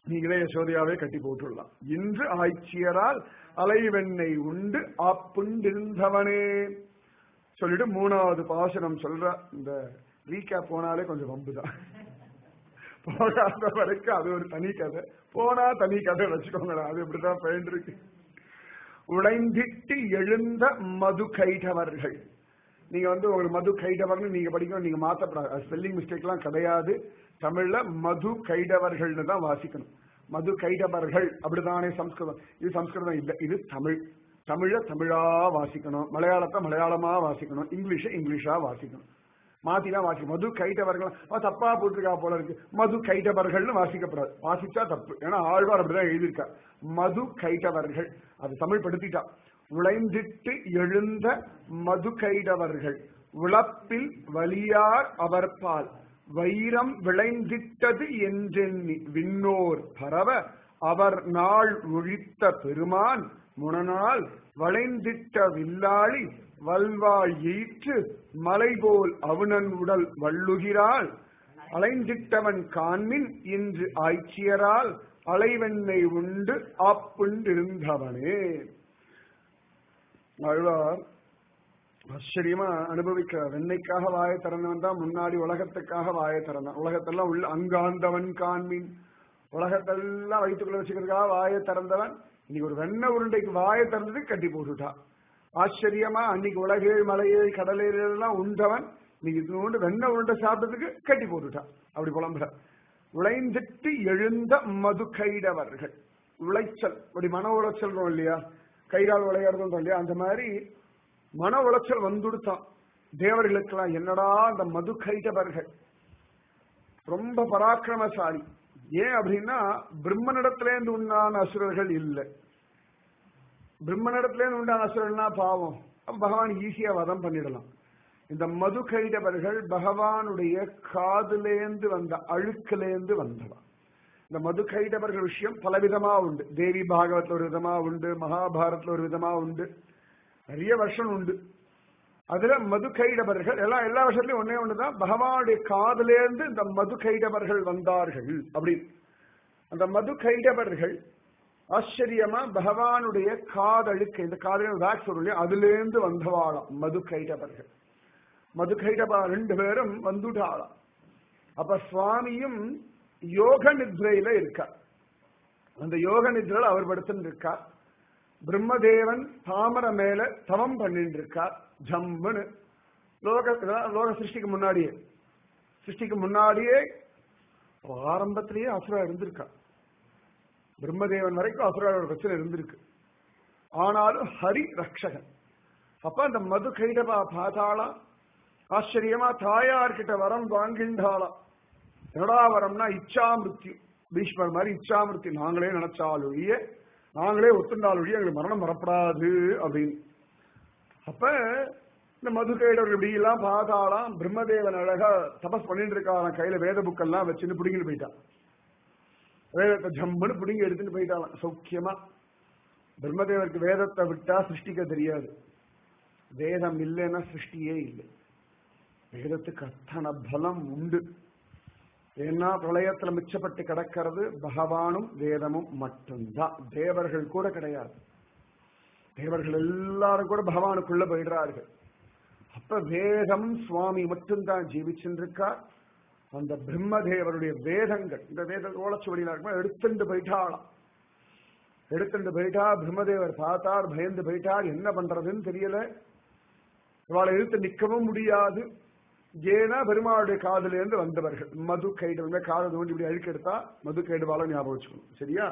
நீங்களே யசோதையாவே கட்டி போட்டுடலாம் இன்று ஆய்ச்சியரால் அலைவெண்ணை உண்டு ஆப்புண்டிருந்தவனே சொல்லிட்டு மூணாவது பாசனம் சொல்ற இந்த ரீகா போனாலே கொஞ்சம் வம்புதான் போகாத வரைக்கும் அது ஒரு தனி கதை போனா தனி கதை வச்சுக்கோங்களேன் அது இப்படிதான் பயன் இருக்கு உழைந்திட்டு எழுந்த மது கைடவர்கள் நீங்க வந்து ஒரு மது கைடவர்னு நீங்க படிக்கணும் நீங்க மாத்தப்படாது ஸ்பெல்லிங் மிஸ்டேக் எல்லாம் கிடையாது தமிழ்ல மது கைடவர்கள்னு தான் வாசிக்கணும் மது கைடவர்கள் அப்படிதானே சம்ஸ்கிருதம் இது சம்ஸ்கிருதம் இல்ல இது தமிழ் தமிழ தமிழா வாசிக்கணும் மலையாளத்தை மலையாளமா வாசிக்கணும் இங்கிலீஷை இங்கிலீஷா வாசிக்கணும் மாத்திலாம் வாசிக்கணும் மது கைட்டவர்கள் அவன் தப்பா போட்டிருக்கா போல இருக்கு மது கைட்டவர்கள்னு வாசிக்கப்படாது வாசிச்சா தப்பு ஏன்னா ஆழ்வார் அப்படிதான் எழுதியிருக்கா மது கைட்டவர்கள் அது தமிழ் படுத்திட்டா உழைந்திட்டு எழுந்த மது கைடவர்கள் உழப்பில் வலியார் அவர்பால் வைரம் விளைந்திட்டது என்றெண்ணி விண்ணோர் பரவ அவர் நாள் ஒழித்த பெருமான் முனநாள் வளைந்திட்ட வில்லாளி வல்வாள் ஈற்று மலைபோல் அவுணன் உடல் வள்ளுகிறாள் அலைந்திட்டவன் காண்மின் இன்று ஆய்ச்சியரால் அலைவெண்ணை உண்டு ஆப்புண்டிருந்தவனே ஆழ்வார் ஆச்சரியமா அனுபவிக்கிறார் வெண்ணைக்காக வாயை திறந்தவன் தான் முன்னாடி உலகத்துக்காக வாயை திறந்தான் உலகத்தெல்லாம் உள்ள அங்காந்தவன் காண்மின் உலகத்தெல்லாம் வயிற்றுக்குள்ள வச்சுக்கிறதுக்காக வாயை திறந்தவன் இன்னைக்கு ஒரு வெண்ண உருண்டைக்கு வாயை திறந்தது கட்டி போட்டுட்டான் ஆச்சரியமா அன்னைக்கு உலகேழ் மலையேழ் கடலேலாம் உண்டவன் இன்னைக்கு இது வெண்ண உருண்டை சாப்பிட்டதுக்கு கட்டி போட்டுட்டான் அப்படி புலம்புற உழைந்திட்டு எழுந்த மது கைடவர்கள் உளைச்சல் அப்படி மன உளைச்சல் இல்லையா கைகால் விளையாடுறதும் இல்லையா அந்த மாதிரி மன உளைச்சல் வந்துடுத்தான் தேவர்களுக்கெல்லாம் என்னடா அந்த மது கைடவர்கள் ரொம்ப பராக்கிரமசாலி ஏன் அப்படின்னா பிரம்மனிடத்திலேருந்து உண்டான அசுரர்கள் இல்லை பிரம்மனிடத்திலேருந்து உண்டான அசுரர்கள்னா பாவம் பகவான் ஈஸியா வதம் பண்ணிடலாம் இந்த மது கைடவர்கள் பகவானுடைய காதுலேந்து வந்த அழுக்கிலேந்து வந்தவா இந்த மது கைடவர்கள் விஷயம் பலவிதமா உண்டு தேவி பாகவத்துல ஒரு விதமா உண்டு மகாபாரத்ல ஒரு விதமா உண்டு நிறைய வருஷம் உண்டு அதுல மது கைடவர்கள் எல்லாம் எல்லா வருஷத்துலயும் ஒன்னே ஒண்ணுதான் பகவானுடைய காதலேருந்து இந்த மது கைடவர்கள் வந்தார்கள் அப்படி அந்த மது கைடவர்கள் ஆச்சரியமா பகவானுடைய காதழுக்கு இந்த காதலின் வேக்ஸ் வரும் இல்லையா அதுலேருந்து வந்தவாளாம் மது கைடவர்கள் மது கைடபா ரெண்டு பேரும் வந்துட்டாளாம் அப்ப சுவாமியும் யோக நித்ரையில இருக்கார் அந்த யோக நித்ரையில அவர் படுத்துன்னு இருக்கார் பிரம்மதேவன் தாமரை மேல தவம் பண்ணிட்டு இருக்கார் ஜம்முன்னு லோக லோக சிருஷ்டிக்கு முன்னாடியே சிருஷ்டிக்கு முன்னாடியே ஆரம்பத்திலேயே அசுரா இருந்திருக்கா பிரம்மதேவன் வரைக்கும் அசுரோட பிரச்சனை இருந்திருக்கு ஆனாலும் ஹரி ரக்ஷகன் அப்ப அந்த மது கைடபா பார்த்தாலாம் ஆச்சரியமா தாயார்கிட்ட வரம் வாங்கின்றாளாம் என்னடா வரம்னா இச்சா மிருத்யு பீஷ்மர் மாதிரி இச்சா மிருத்யு நாங்களே நினைச்சால் ஒழிய நாங்களே ஒத்துண்டால் ஒழிய எங்களுக்கு மரணம் வரப்படாது அப்படின்னு அப்ப இந்த மது கைடவர் இப்படி எல்லாம் பார்த்தாலாம் பிரம்மதேவன் அழகா தபஸ் பண்ணிட்டு இருக்கான் கையில வேத புக்கெல்லாம் வச்சுன்னு பிடிங்கிட்டு போயிட்டான் வேதத்தை ஜம்முன்னு பிடிங்கி எடுத்துட்டு போயிட்டான் சௌக்கியமா பிரம்மதேவருக்கு வேதத்தை விட்டா சிருஷ்டிக்க தெரியாது வேதம் இல்லைன்னா சிருஷ்டியே இல்லை வேதத்துக்கு அத்தனை பலம் உண்டு ஏன்னா பிரளயத்துல மிச்சப்பட்டு கிடக்கிறது பகவானும் வேதமும் மட்டும்தான் தேவர்கள் கூட கிடையாது தேவர்கள் எல்லாரும் கூட பகவானுக்குள்ள போயிடுறார்கள் அப்ப வேதம் சுவாமி மட்டும்தான் ஜீவிச்சுருக்கார் அந்த பிரம்மதேவருடைய வேதங்கள் இந்த வேத ஓலச்சுவடியில இருக்கும் எடுத்துட்டு போயிட்டாளாம் எடுத்துட்டு போயிட்டா பிரம்மதேவர் பார்த்தார் பயந்து போயிட்டார் என்ன பண்றதுன்னு தெரியல இவாளை இழுத்து நிற்கவும் முடியாது ஏன்னா பெருமாளுடைய காதுல இருந்து வந்தவர்கள் மது கைடு காதை தோண்டி இப்படி அழுக்கு எடுத்தா மது கைடுவால ஞாபகம் வச்சுக்கணும் சரியா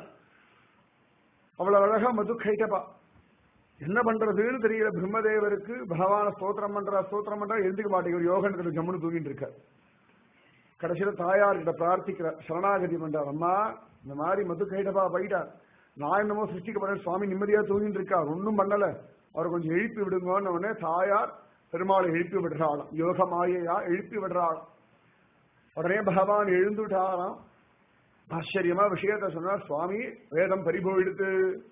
அவ்வளவு அழகா மது கைட்டபா என்ன பண்றதுன்னு தெரியல பிரம்மதேவருக்கு பகவான ஸ்தோத்திரம் பண்றா ஸ்தோத்திரம் பண்றா எழுந்துக்க மாட்டேங்கிற யோகனுக்கு ஜம்முன்னு தூங்கிட்டு இருக்கார் கடைசியில தாயார்கிட்ட பிரார்த்திக்கிறார் சரணாகதி பண்றார் அம்மா இந்த மாதிரி மது கைடபா போயிட்டார் நான் என்னமோ சிருஷ்டிக்கப்படுறேன் சுவாமி நிம்மதியா தூங்கிட்டு இருக்கார் ஒன்னும் பண்ணல அவர் கொஞ்சம் எழுப்பி விடுங்கன்னு உடனே தாயார் பெருமாளை எழுப்பி விடுறாளாம் யோக மாயையா எழுப்பி விடுறாளாம் உடனே பகவான் எழுந்துட்டாராம் ஆச்சரியமா விஷயத்த சொன்னார் சுவாமி வேதம் பறிபோயிடுத்து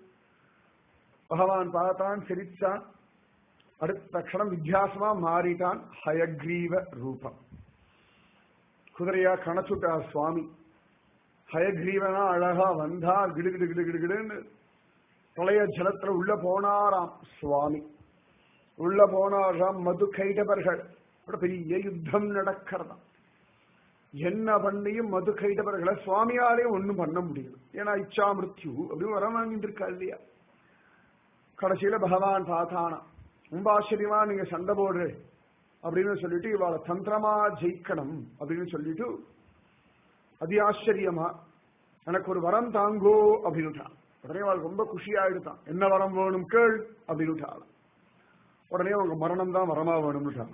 பகவான் பார்த்தான் சிரிச்சான் அடுத்த க்ஷணம் வித்தியாசமா மாறிட்டான் ஹயக்ரீவ ரூபம் குதிரையா கணச்சுட்டார் சுவாமி ஹயக்ரீவனா அழகா வந்தார் கிடு கிடு கிடு கிடு கிடுன்னு தொலைய ஜலத்துல உள்ள போனாராம் சுவாமி உள்ள போனாராம் மது கைடவர்கள் ஒரு பெரிய யுத்தம் நடக்கிறதாம் என்ன பண்ணியும் மது கைடவர்களை சுவாமியாலே ஒண்ணும் பண்ண முடியும் ஏன்னா இச்சா மிருத்யு அப்படின்னு வர வாங்கிட்டு இருக்கா இல்லையா கடைசியில பகவான் பார்த்தானா ரொம்ப ஆச்சரியமா நீங்க சண்டை போடு அப்படின்னு சொல்லிட்டு இவாளை தந்திரமா ஜெயிக்கணும் அப்படின்னு சொல்லிட்டு அதி ஆச்சரியமா எனக்கு ஒரு வரம் தாங்கோ அப்படின்னுட்டான் உடனே அவள் ரொம்ப குஷியாயிடுதான் என்ன வரம் வேணும் கேள் அப்படின்னுட்டாள் உடனே அவங்க மரணம் தான் வரமா வேணும்னுட்டாங்க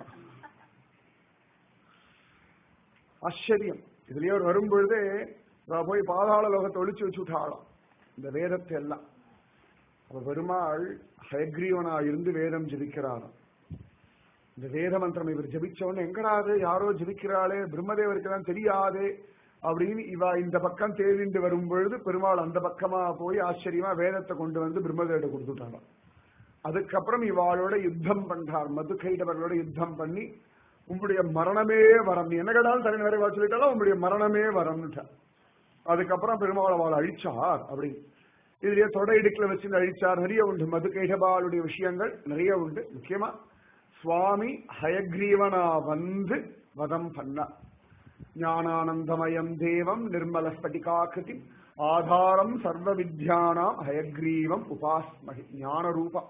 ஆச்சரியம் இதுலயே ஒரு வரும்பொழுதே அவ போய் பாதாள லோகத்தை ஒழிச்சு வச்சு விட்டாளாம் இந்த வேதத்தை எல்லாம் அவ பெருமாள் ஹயக்ரீவனா இருந்து வேதம் ஜபிக்கிறாராம் இந்த வேத மந்திரம் இவர் ஜபிச்சவொன்னு எங்கடாது யாரோ ஜபிக்கிறாளே பிரம்மதேவருக்கு தான் தெரியாது அப்படின்னு இவ இந்த பக்கம் தேடிண்டு வரும் பொழுது பெருமாள் அந்த பக்கமா போய் ஆச்சரியமா வேதத்தை கொண்டு வந்து பிரம்மதேவிட்ட கொடுத்துட்டாராம் அதுக்கப்புறம் இவாளோட யுத்தம் பண்றார் மது கைடவர்களோட யுத்தம் பண்ணி உங்களுடைய மரணமே வரம் நீ என்ன கேட்டாலும் தனி நிறைவா சொல்லிட்டாலும் உங்களுடைய மரணமே வரம்னுட்டார் அதுக்கப்புறம் பெருமாள் அவளை அழிச்சார் அப்படி இதுலயே தொடை இடுக்குல வச்சு அழிச்சார் நிறைய உண்டு மது கைடபாளுடைய விஷயங்கள் நிறைய உண்டு முக்கியமா சுவாமி ஹயக்ரீவனா வந்து வதம் பண்ணார் ஞானானந்தமயம் தேவம் நிர்மல ஸ்பட்டிகாக்கிருதி ஆதாரம் சர்வ வித்யானாம் ஹயக்ரீவம் உபாஸ்மகி ஞான ரூபம்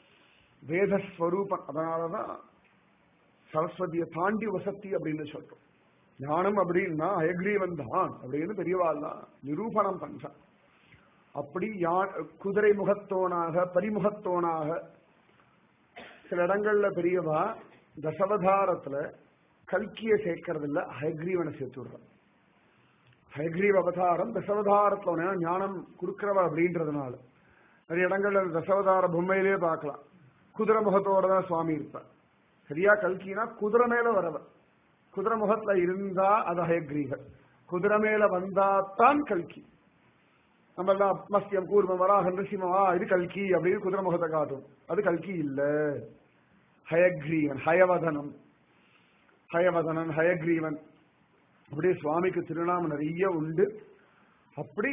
வேதஸ்வரூபம் அதனாலதான் சரஸ்வதியை தாண்டி வசத்தி அப்படின்னு சொல்றோம் ஞானம் அப்படின்னா ஹயக்ரீவன் தான் அப்படின்னு பெரியவாள்லாம் நிரூபணம் பண்றான் அப்படி யா- குதிரை முகத்தோனாக பரிமுகத்தோனாக சில இடங்கள்ல பெரியவா தசவதாரத்துல கல்கிய சேர்க்கறது இல்ல ஹயக்ரீவனை சேர்த்து விடுறான் ஹயக்ரீவ அவதாரம் தசவதாரத்துல ஒண்ணு, ஏன்னா ஞானம் கொடுக்கிறவ அப்படின்றதுனால நிறைய இடங்கள்ல தசவதார பொம்மையிலேயே பார்க்கலாம் குதிரை முகத்தோட தான் சுவாமி இருப்பார் சரியா கல்கினா குதிரை மேல வரவர் குதிரை முகத்துல இருந்தா அது ஹயக்ரீவர் குதிரை மேல வந்தா தான் கல்கி நம்ம எல்லாம் மஸ்தியம் கூர்மம் வராக நிருசிமம் ஆ இது கல்கி அப்படின்னு குதிரை முகத்தை காட்டும் அது கல்கி இல்ல ஹயக்ரீவன் ஹயவதனம் ஹயவதனன் ஹயக்ரீவன் அப்படியே சுவாமிக்கு திருநாமம் நிறைய உண்டு அப்படி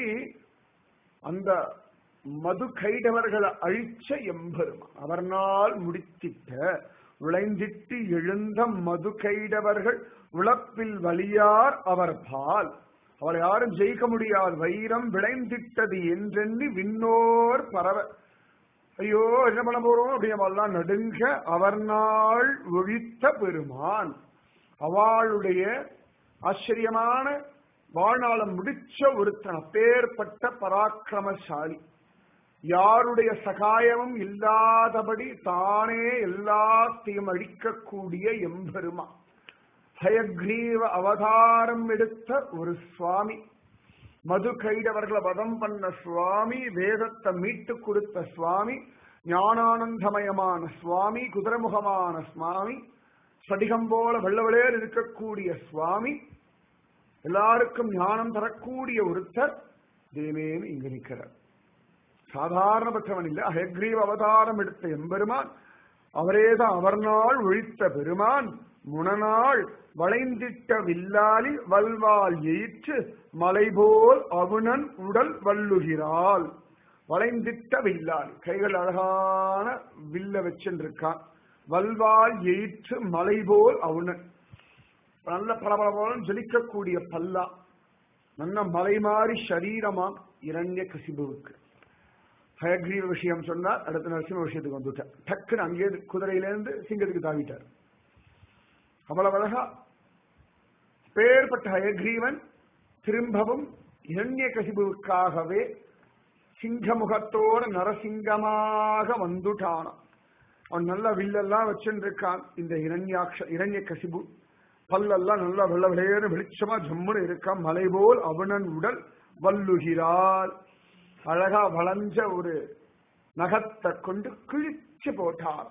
அந்த மது கைடவர்களை அழிச்ச எம்பெருமான் அவர்னால் முடித்திட்ட விளைந்திட்டு எழுந்த மது கைடவர்கள் உழப்பில் வலியார் அவர் பால் அவளை யாரும் ஜெயிக்க முடியாது வைரம் விளைந்திட்டது என்றெண்ணி விண்ணோர் பரவ ஐயோ என்ன பண்ண போறோம் அப்படியெல்லாம் நடுங்க அவர் நாள் ஒழித்த பெருமான் அவளுடைய ஆச்சரியமான வாழ்நாளம் முடிச்ச ஒருத்தன் அப்பேற்பட்ட பராக்கிரமசாலி யாருடைய சகாயமும் இல்லாதபடி தானே எல்லாத்தையும் அழிக்கக்கூடிய எம்பெருமா ஹயக்ரீவ அவதாரம் எடுத்த ஒரு சுவாமி மது கைடவர்களை வதம் பண்ண சுவாமி வேதத்தை மீட்டு கொடுத்த சுவாமி ஞானானந்தமயமான சுவாமி குதிரமுகமான சுவாமி சடிகம் போல வெள்ளவளேர் இருக்கக்கூடிய சுவாமி எல்லாருக்கும் ஞானம் தரக்கூடிய ஒருத்தர் தேவேன்னு இங்க நிற்கிறார் சாதாரணப்பட்டவன் இல்ல ஹயக்ரீவ அவதாரம் எடுத்த எம்பெருமான் அவரேதான் அவர் நாள் ஒழித்த பெருமான் முனநாள் வளைந்திட்ட வில்லாலி வல்வால் எயிற்று மலைபோல் அவுணன் உடல் வல்லுகிறாள் வளைந்திட்ட வில்லாலி கைகள் அழகான வில்ல வச்சுருக்கான் வல்வால் எயிற்று மலைபோல் அவுணன் நல்ல பளபளபோலம் ஜொலிக்கக்கூடிய பல்லா நல்ல மலை மாறி சரீரமா இரண்ய கசிபுவுக்கு ஹயக்ரீவ விஷயம் சொன்னார் அடுத்த நரசிம்ம விஷயத்துக்கு வந்துட்டார் டக்குன்னு அங்கே குதிரையிலேருந்து சிங்கத்துக்கு தாவிட்டார் அவ்வளவு அழகா பேர்பட்ட ஹயக்ரீவன் திரும்பவும் இரண்ய கசிபுவுக்காகவே சிங்கமுகத்தோட நரசிங்கமாக வந்துட்டானான் அவன் நல்ல வில்லெல்லாம் வச்சுருக்கான் இந்த இரண்யாட்ச இரண்ய கசிபு பல்லெல்லாம் நல்லா வெள்ள விளையேறு வெளிச்சமா ஜம்முன்னு இருக்கான் மலை போல் அவனன் உடல் வல்லுகிறாள் அழகா வளைஞ்ச ஒரு நகத்தை கொண்டு கிழிச்சு போட்டார்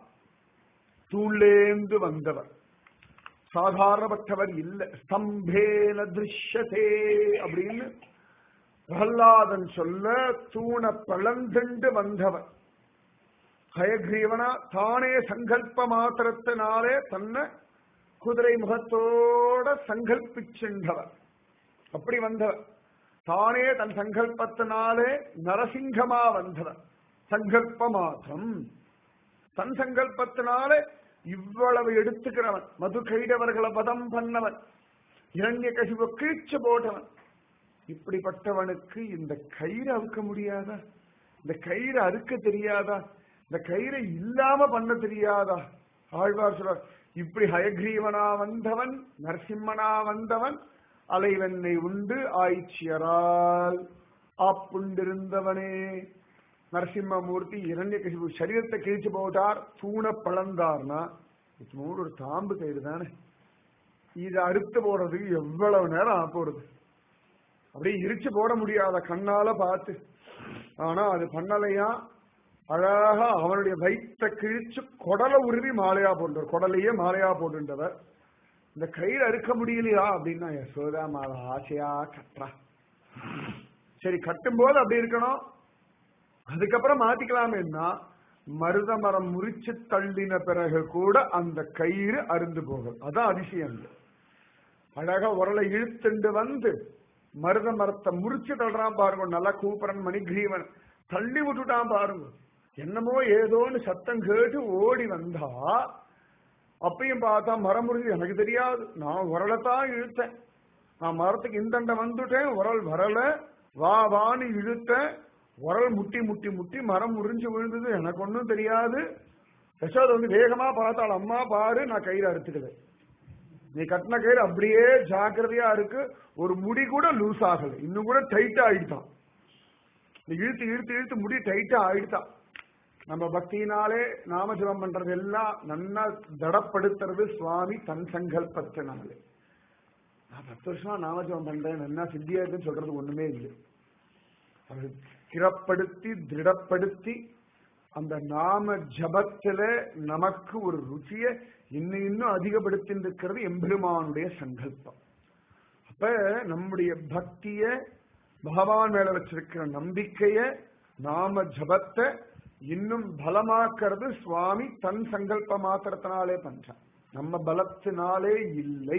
தூளேந்து வந்தவர் சாதாரணப்பட்டவர் இல்ல ஸ்தம்பேன திருஷ்யதே அப்படின்னு பிரகலாதன் சொல்ல தூண பழந்துண்டு வந்தவர் ஹயக்ரீவனா தானே சங்கல்ப மாத்திரத்தினாலே தன்னை குதிரை முகத்தோட சங்கல்பிச்சென்றவர் அப்படி வந்தவர் தானே தன் சங்கல்பத்தினாலே நரசிங்கமா வந்தவன் சங்கல்ப மாத்திரம் தன் சங்கல்பத்தினாலே இவ்வளவு எடுத்துக்கிறவன் மது கைடவர்களை வதம் பண்ணவன் இரண்ய கசிவு கிழிச்சு போட்டவன் இப்படிப்பட்டவனுக்கு இந்த கயிறு அறுக்க முடியாதா இந்த கயிறு அறுக்க தெரியாதா இந்த கயிறை இல்லாம பண்ண தெரியாதா ஆழ்வார் சொல்றார் இப்படி ஹயக்ரீவனா வந்தவன் நரசிம்மனா வந்தவன் அலைவெண்ணை உண்டு ஆய்ச்சியரால் ஆப்புண்டிருந்தவனே நரசிம்மமூர்த்தி இரண்ய கசிவு சரீரத்தை கிழிச்சு போட்டார் தூண பழந்தார்னா மூணு ஒரு தாம்பு கயிறு தானே இதை அறுத்து போடுறதுக்கு எவ்வளவு நேரம் ஆ போறது அப்படியே இரிச்சு போட முடியாத கண்ணால பார்த்து ஆனா அது பண்ணலையா அழகா அவனுடைய வயிற்ற கிழிச்சு குடலை உருவி மாலையா போன்றவர் குடலையே மாலையா போட்டுன்றவர் இந்த கயிறு அறுக்க முடியலையா அப்படின்னா யசோதா மாலை ஆசையா கட்டுறா சரி கட்டும் போது அப்படி இருக்கணும் அதுக்கப்புறம் மாத்திக்கலாமேன்னா மருத மரம் முறிச்சு தள்ளின பிறகு கூட அந்த கயிறு அருந்து போகும் அதான் அதிசயம் அழகா உரலை இழுத்துண்டு வந்து மருத மரத்தை முறிச்சு தள்ளுறான் பாருங்க நல்லா கூப்பரன் மணிகிரீவன் தள்ளி விட்டுட்டான் பாருங்க என்னமோ ஏதோன்னு சத்தம் கேட்டு ஓடி வந்தா அப்பயும் பார்த்தா மரம் முறிஞ்சு எனக்கு தெரியாது நான் உரலைத்தான் இழுத்தேன் நான் மரத்துக்கு இந்தண்ட வந்துட்டேன் உரல் வரல வா வான்னு இழுத்தேன் உரல் முட்டி முட்டி முட்டி மரம் முறிஞ்சு விழுந்தது எனக்கு ஒன்றும் தெரியாது யசோதை வந்து வேகமா பார்த்தாள் அம்மா பாரு நான் கயிறு அறுத்துக்கிறேன் நீ கட்டின கயிறு அப்படியே ஜாக்கிரதையா இருக்கு ஒரு முடி கூட லூஸ் ஆகல இன்னும் கூட டைட்டா ஆயிடுதான் நீ இழுத்து இழுத்து இழுத்து முடி டைட்டா ஆயிடுதான் நம்ம பக்தியினாலே நாமஜபம் பண்றது எல்லாம் நன்னா தடப்படுத்துறது சுவாமி தன் சங்கல்பத்தினாலே நான் பத்து வருஷமா நாமஜபம் பண்றேன் நன்னா சித்தியா இருக்குன்னு சொல்றது ஒண்ணுமே இல்லை அது ஸ்திரப்படுத்தி திருடப்படுத்தி அந்த நாம ஜபத்துல நமக்கு ஒரு ருச்சிய இன்னும் இன்னும் அதிகப்படுத்தி இருக்கிறது எம்பெருமானுடைய சங்கல்பம் அப்ப நம்முடைய பக்திய பகவான் மேல வச்சிருக்கிற நம்பிக்கைய நாம ஜபத்தை இன்னும் பலமாக்குறது சுவாமி தன் சங்கல்ப மாத்திரத்தினாலே பண்றான் நம்ம பலத்தினாலே இல்லை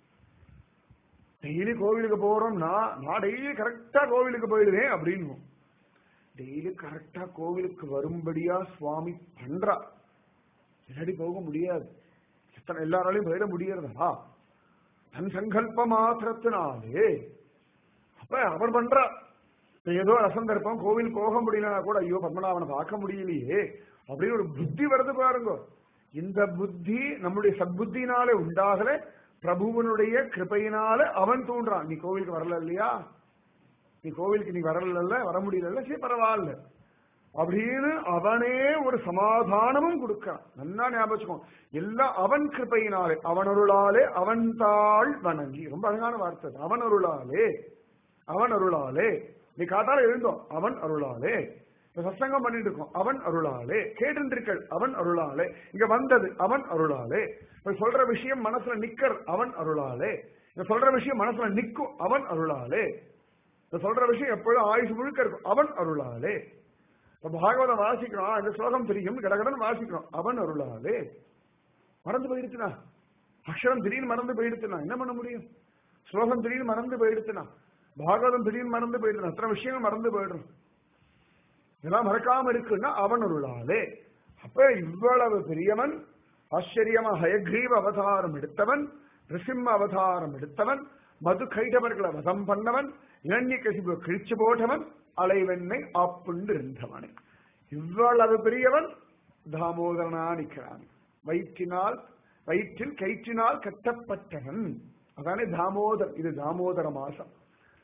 டெய்லி கோவிலுக்கு போறோம் நான் நான் டெய்லி கரெக்டா கோவிலுக்கு போயிடுவேன் அப்படின்னு டெய்லி கரெக்டா கோவிலுக்கு வரும்படியா சுவாமி பண்றா இல்லாடி போக முடியாது எத்தனை எல்லாராலையும் போயிட முடியறதா தன் சங்கல்ப மாத்திரத்தினாலே அப்ப அவர் பண்றா இப்ப ஏதோ அசந்தர்ப்பம் கோவில் போக முடியலனா கூட ஐயோ பத்மநாபனை பார்க்க முடியலையே அப்படின்னு ஒரு புத்தி வருது பாருங்க இந்த புத்தி நம்முடைய சத்புத்தினாலே உண்டாகல பிரபுவனுடைய கிருபையினால அவன் தூண்டுறான் நீ கோவிலுக்கு வரல இல்லையா நீ கோவிலுக்கு நீ வரல வர முடியல சரி பரவாயில்ல அப்படின்னு அவனே ஒரு சமாதானமும் கொடுக்கிறான் நல்லா ஞாபகம் எல்லாம் அவன் கிருப்பையினாலே அவன் அருளாலே அவன் தாள் வணங்கி ரொம்ப அழகான வார்த்தை அவன் அருளாலே அவன் அருளாலே நீ காத்தால எழுந்தோம் அவன் அருளாலே இப்ப சத்சங்கம் பண்ணிட்டு இருக்கோம் அவன் அருளாலே கேட்டு அவன் அருளாலே இங்க வந்தது அவன் அருளாலே இப்ப சொல்ற விஷயம் மனசுல நிக்கர் அவன் அருளாலே இந்த சொல்ற விஷயம் மனசுல நிக்கும் அவன் அருளாலே இந்த சொல்ற விஷயம் எப்பொழுதும் ஆயுஷ் முழுக்க இருக்கும் அவன் அருளாலே இப்ப பாகவதம் வாசிக்கிறோம் இந்த ஸ்லோகம் தெரியும் கடகடன் வாசிக்கிறோம் அவன் அருளாலே மறந்து போயிடுச்சுனா அக்ஷரம் திடீர்னு மறந்து போயிடுச்சுனா என்ன பண்ண முடியும் ஸ்லோகம் திடீர்னு மறந்து போயிடுச்சுனா பாகவதம் திடீர்னு மறந்து போயிடுச்சு அத்தனை விஷயங்கள் மறந்து போயிடும் இதெல்லாம் மறக்காம இருக்குன்னா அவன் அருளாலே அப்ப இவ்வளவு பெரியவன் ஆச்சரியமா ஹயக்ரீவ அவதாரம் எடுத்தவன் ரிசிம்ம அவதாரம் எடுத்தவன் மது கைடவர்களை வதம் பண்ணவன் இரண்ய கசிபு கிழிச்சு போட்டவன் அலைவெண்ணை ஆப்புண்டு இருந்தவன் இவ்வளவு பெரியவன் தாமோதரனா நிற்கிறான் வயிற்றினால் வயிற்றில் கயிற்றினால் கட்டப்பட்டவன் அதானே தாமோதர் இது தாமோதர மாசம்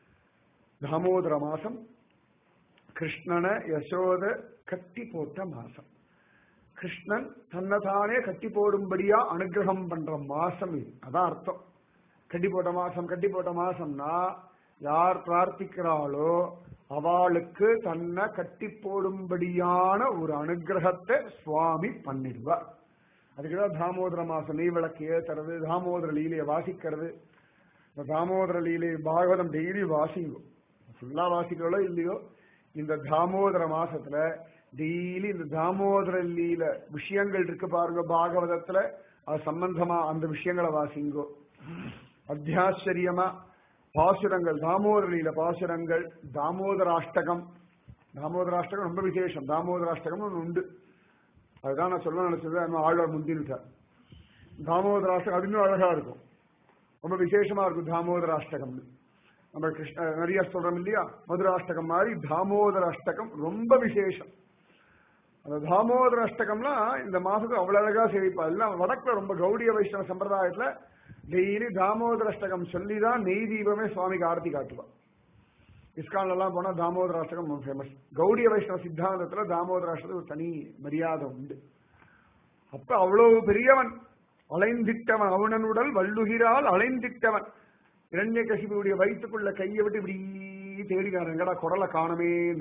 தாமோதர மாசம் கிருஷ்ணனை யசோத கட்டி போட்ட மாசம் கிருஷ்ணன் தன்னைத்தானே கட்டி போடும்படியா அனுகிரகம் பண்ற மாசம் இது அதான் அர்த்தம் கட்டி போட்ட மாசம் கட்டி போட்ட மாசம்னா யார் பிரார்த்திக்கிறாளோ அவளுக்கு தன்னை கட்டி போடும்படியான ஒரு அனுகிரகத்தை சுவாமி பண்ணிடுவார் அதுக்குதான் தாமோதர மாசம் நெய் விளக்கு ஏத்துறது தாமோதர லீலையை வாசிக்கிறது இந்த தாமோதர லீலை பாகவதம் டெய்லி வாசிங்கோ ஃபுல்லா வாசிக்கிறோளோ இல்லையோ இந்த தாமோதர மாசத்துல டெய்லி இந்த தாமோதர லீல விஷயங்கள் இருக்கு பாருங்க பாகவதத்துல அது சம்பந்தமா அந்த விஷயங்களை வாசிங்கோ அத்தியாச்சரியமா பாசுரங்கள் தாமோதரியில பாசுரங்கள் தாமோதராஷ்டகம் தாமோதராஷ்டகம் ரொம்ப விசேஷம் தாமோதராஷ்டகம் ஒன்று உண்டு அதுதான் நான் சொல்ல நினைச்சது அந்த ஆழ்வார் முந்தின்ட்டார் தாமோதராஷ்டகம் அது இன்னும் அழகா இருக்கும் ரொம்ப விசேஷமா இருக்கும் தாமோதராஷ்டகம்னு நம்ம கிருஷ்ண நிறைய சொல்றோம் இல்லையா மதுராஷ்டகம் மாதிரி தாமோதர அஷ்டகம் ரொம்ப விசேஷம் அந்த தாமோதர அஷ்டகம்னா இந்த மாசத்துக்கு அவ்வளவு அழகா சேவிப்பா எல்லாம் வடக்குல ரொம்ப கௌடிய வைஷ்ணவ சம்பிரதாயத்துல டெய்லி தாமோதர அஷ்டகம் சொல்லிதான் நெய் தீபமே சுவாமிக்கு ஆரத்தி காட்டுவா இஸ்கான்ல எல்லாம் போனா தாமோதர அஷ்டகம் ஃபேமஸ் கௌடிய வைஷ்ணவ சித்தாந்தத்துல தாமோதர அஷ்டகம் ஒரு தனி மரியாதை உண்டு அப்ப அவ்வளவு பெரியவன் அலைந்திட்டவன் அவனனுடல் வள்ளுகிறால் அலைந்திட்டவன் இரண்ய கசிபுடைய வயிற்றுக்குள்ள கையை விட்டு இப்படி தேடினார் எங்கடா குடலை காணமேன்னு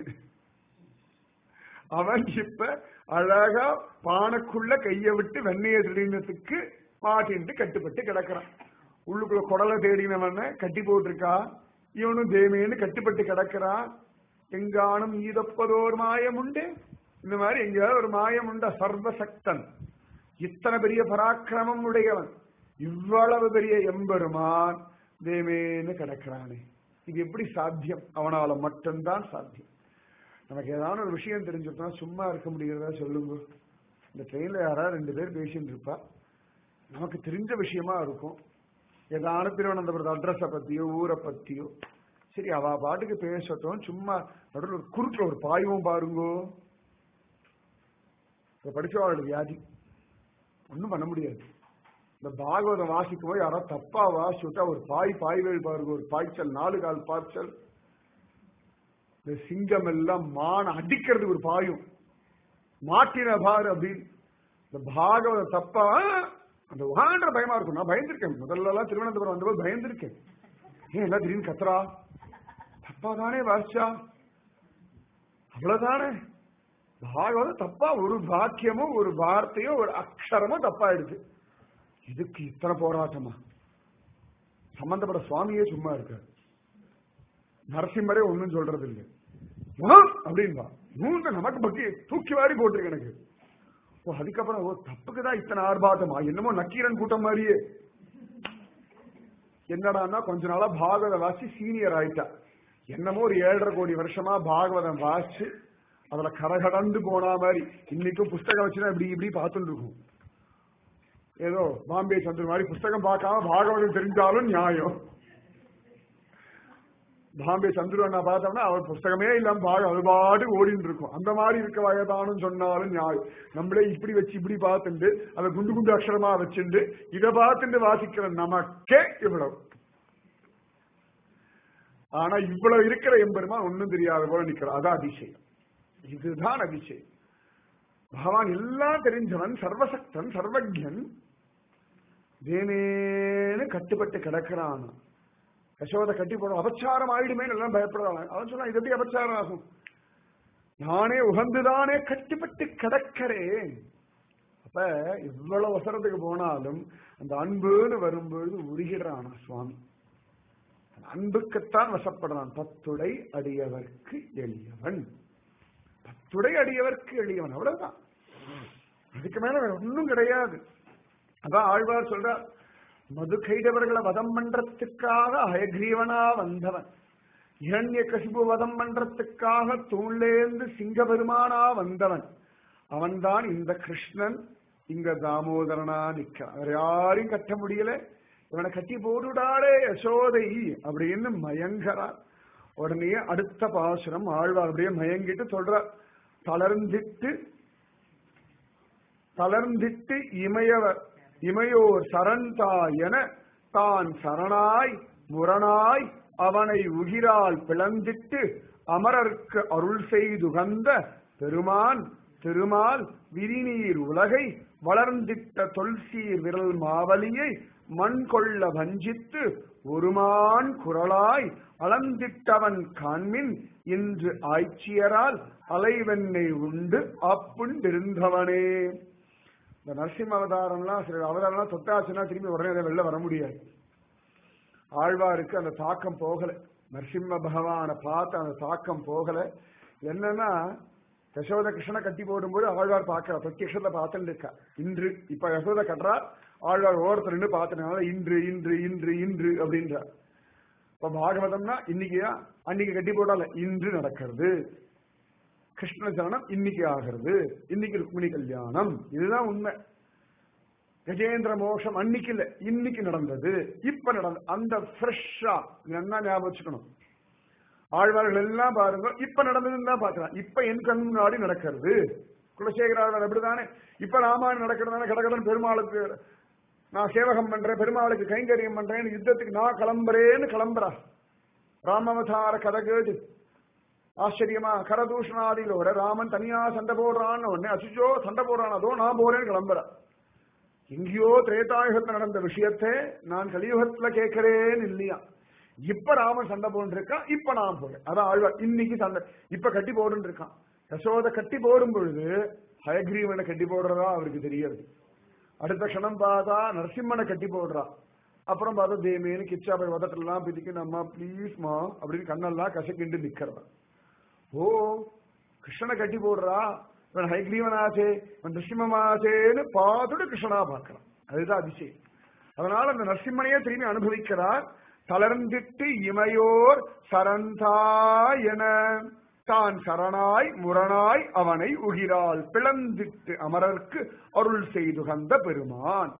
அவன் இப்ப அழகா பானைக்குள்ள கைய விட்டு வெண்ணைய திருடினத்துக்கு மாட்டின்ட்டு கட்டுப்பட்டு கிடக்குறான் உள்ளுக்குள்ள குடலை தேடினவன கட்டி போட்டிருக்கா இவனும் தேமேன்னு கட்டுப்பட்டு கிடக்குறான் எங்கானும் ஈதப்பதோர் மாயம் உண்டு இந்த மாதிரி எங்கேயாவது ஒரு மாயம் உண்டா சர்வசக்தன் இத்தனை பெரிய பராக்கிரமம் உடையவன் இவ்வளவு பெரிய எம்பெருமான் தேமேன்னு கிடக்கிறானே இது எப்படி சாத்தியம் அவனால மட்டும்தான் சாத்தியம் நமக்கு ஏதாவது ஒரு விஷயம் தெரிஞ்சிருந்தா சும்மா இருக்க முடிகிறதா சொல்லுங்க இந்த ட்ரெயின்ல யாராவது ரெண்டு பேர் பேசிட்டு இருப்பா நமக்கு தெரிஞ்ச விஷயமா இருக்கும் ஏதான திருவனந்தபுரத்து அட்ரஸை பத்தியோ ஊரை பத்தியோ சரி அவ பாட்டுக்கு பேசட்டும் சும்மா நடுவில் ஒரு குறுக்கில் ஒரு பாய்வும் பாருங்கோ இதை படிச்சவாளுடைய வியாதி ஒன்றும் பண்ண முடியாது இந்த பாகவதம் வாசிக்கும் போது யாரோ தப்பா வாசி விட்டா ஒரு பாய் பாய்வேல் பாருங்க ஒரு பாய்ச்சல் நாலு கால் பாய்ச்சல் இந்த சிங்கம் எல்லாம் மான அடிக்கிறதுக்கு ஒரு பாயும் மாட்டின பாரு அப்படின்னு இந்த பாகவத தப்பா அந்த வான்ற பயமா இருக்கும் நான் பயந்திருக்கேன் முதல்ல எல்லாம் திருவனந்தபுரம் வந்தபோது பயந்திருக்கேன் ஏன் எல்லாம் திடீர்னு கத்துறா தப்பா தானே வாசிச்சா அவ்வளவுதானே பாகவதம் தப்பா ஒரு வாக்கியமோ ஒரு வார்த்தையோ ஒரு அக்ஷரமோ தப்பாயிடுது இதுக்கு இத்தனை போராட்டமா சம்பந்தப்பட்ட சுவாமியே சும்மா இருக்காரு நரசிம்மரே ஒன்னும் சொல்றது இல்லை அப்படின்பா மூன்று நமக்கு பக்கி தூக்கி வாரி போட்டிருக்கு எனக்கு ஓ அதுக்கப்புறம் ஓ தப்புக்கு தான் இத்தனை ஆர்ப்பாட்டமா என்னமோ நக்கீரன் கூட்டம் மாதிரியே என்னடான்னா கொஞ்ச நாளா பாகவத வாசி சீனியர் ஆயிட்டா என்னமோ ஒரு ஏழரை கோடி வருஷமா பாகவதம் வாசிச்சு அதுல கரகடந்து போனா மாதிரி இன்னைக்கும் புஸ்தகம் வச்சுன்னா இப்படி இப்படி பார்த்துட்டு இருக்கும் ஏதோ பாம்பே சந்திர மாதிரி புஸ்தகம் பார்க்காம பாகவதம் தெரிஞ்சாலும் நியாயம் பாம்பே சந்துருவண்ணா பார்த்தோம்னா அவர் புஸ்தகமே இல்லாம பாக அது பாட்டு ஓடிட்டு இருக்கும் அந்த மாதிரி இருக்க வயதானும் சொன்னாலும் நியாயம் நம்மளே இப்படி வச்சு இப்படி பார்த்துட்டு அதை குண்டு குண்டு அக்ஷரமா வச்சுட்டு இதை பார்த்துட்டு வாசிக்கிற நமக்கே இவ்வளவு ஆனா இவ்வளவு இருக்கிற எம்பெருமா ஒன்னும் தெரியாத போல நிக்கிறார் அதான் அதிசயம் இதுதான் அதிசயம் பகவான் எல்லாம் தெரிஞ்சவன் சர்வசக்தன் சர்வஜன் தேனேன்னு கட்டுப்பட்டு கிடக்கிறான் யசோதை கட்டி போடும் அபச்சாரம் ஆயிடுமே எல்லாம் பயப்படுறாங்க அவன் சொன்னா இது எப்படி அபச்சாரம் ஆகும் நானே உகந்துதானே கட்டுப்பட்டு கிடக்கிறேன் அப்ப இவ்வளவு அவசரத்துக்கு போனாலும் அந்த அன்புன்னு வரும்பொழுது உருகிடுறானா சுவாமி அன்புக்குத்தான் வசப்படுறான் பத்துடை அடியவர்க்கு எளியவன் பத்துடை அடியவர்க்கு எளியவன் அவ்வளவுதான் அதுக்கு மேல வேற ஒன்றும் கிடையாது அதான் ஆழ்வார் சொல்றார் மது கைடவர்களை வதம் பண்றதுக்காக அயக்ரீவனா வந்தவன் இரண்ய கசிபு வதம் பண்றதுக்காக தூண்லேந்து சிங்க பெருமானா வந்தவன் அவன்தான் இந்த கிருஷ்ணன் இங்க தாமோதரனா நிக்கிறான் வேற யாரையும் கட்ட முடியல இவனை கட்டி போடுடாடே யசோதை அப்படின்னு மயங்கறான் உடனே அடுத்த பாசுரம் ஆழ்வார் அப்படியே மயங்கிட்டு சொல்றார் தளர்ந்திட்டு தளர்ந்திட்டு இமையவர் இமையோர் சரண்தா என தான் சரணாய் முரணாய் அவனை உகிரால் பிளந்திட்டு அமரர்க்கு அருள் செய்துகந்த பெருமான் திருமால் விரிநீர் உலகை வளர்ந்திட்ட தொல்சீர் விரல் மாவலியை மண் கொள்ள வஞ்சித்து ஒருமான் குரலாய் அளந்திட்டவன் காண்மின் இன்று ஆய்ச்சியரால் அலைவெண்ணை உண்டு அப்புண்டிருந்தவனே இந்த நரசிம்ம அவதாரம்லாம் சில அவதாரம்லாம் தொட்டாச்சுன்னா திரும்பி உடனே அதை வெளில வர முடியாது ஆழ்வாருக்கு அந்த தாக்கம் போகல நரசிம்ம பகவானை பார்த்து அந்த தாக்கம் போகல என்னன்னா யசோத கிருஷ்ணனை கட்டி போடும்போது ஆழ்வார் பார்க்கிறா பிரத்யக்ஷத்தை பார்த்துட்டு இருக்கா இன்று இப்ப யசோத கட்டுறா ஆழ்வார் ஓரத்துல நின்று பார்த்துனால இன்று இன்று இன்று இன்று அப்படின்றார் இப்ப பாகவதம்னா இன்னைக்குயா அன்னைக்கு கட்டி போட்டால இன்று நடக்கிறது கிருஷ்ண சரணம் இன்னைக்கு ஆகிறது இன்னைக்கு ருக்மிணி கல்யாணம் இதுதான் உண்மை கஜேந்திர மோஷம் அன்னைக்கு இல்ல இன்னைக்கு நடந்தது இப்ப நடந்த அந்த ஃப்ரெஷ்ஷா என்ன ஞாபகம் வச்சுக்கணும் ஆழ்வார்கள் எல்லாம் பாருங்க இப்ப நடந்ததுன்னு தான் பாக்குறான் இப்ப என் கண் முன்னாடி நடக்கிறது குலசேகராளர் அப்படிதானே இப்ப ராமாயணம் நடக்கிறதானே கடகடன் பெருமாளுக்கு நான் சேவகம் பண்றேன் பெருமாளுக்கு கைங்கரியம் பண்றேன் யுத்தத்துக்கு நான் கிளம்புறேன்னு கிளம்புறா ராமாவதார கதை கேட்டு ஆச்சரியமா கரதூஷணாதிகளோட ராமன் தனியா சண்டை போடுறான்னு உடனே அசுஜோ சண்டை போடுறான் அதோ நான் போறேன்னு கிளம்புற எங்கேயோ திரேதாயுகத்துல நடந்த விஷயத்தை நான் கலியுகத்துல கேட்கிறேன்னு இல்லையா இப்ப ராமன் சண்டை போட்டு இருக்கான் இப்ப நான் போறேன் அதான் ஆழ்வார் இன்னைக்கு சண்டை இப்ப கட்டி போடுன்னு இருக்கான் யசோத கட்டி போடும் பொழுது ஹயக்ரீவனை கட்டி போடுறதா அவருக்கு தெரியாது அடுத்த க்ஷணம் பார்த்தா நரசிம்மனை கட்டி போடுறா அப்புறம் பார்த்தா தேமேனு கிச்சா போய் வதட்டெல்லாம் பிதிக்கு நம்ம ப்ளீஸ்மா அப்படின்னு கண்ணெல்லாம் கசக்கிண்டு நிக்கிறதா ஓ கிருஷ்ணனை கட்டி போடுறா இவன் ஹைகிரீவனாச்சே இவன் நரசிம்மமாச்சேன்னு பார்த்துட்டு கிருஷ்ணனா பார்க்கலாம் அதுதான் அதிசயம் அதனால அந்த நரசிம்மனையே திரும்பி அனுபவிக்கிறார் தளர்ந்திட்டு இமையோர் சரந்தாயன தான் சரணாய் முரணாய் அவனை உகிரால் பிளந்திட்டு அமரர்க்கு அருள் செய்து கந்த பெருமான்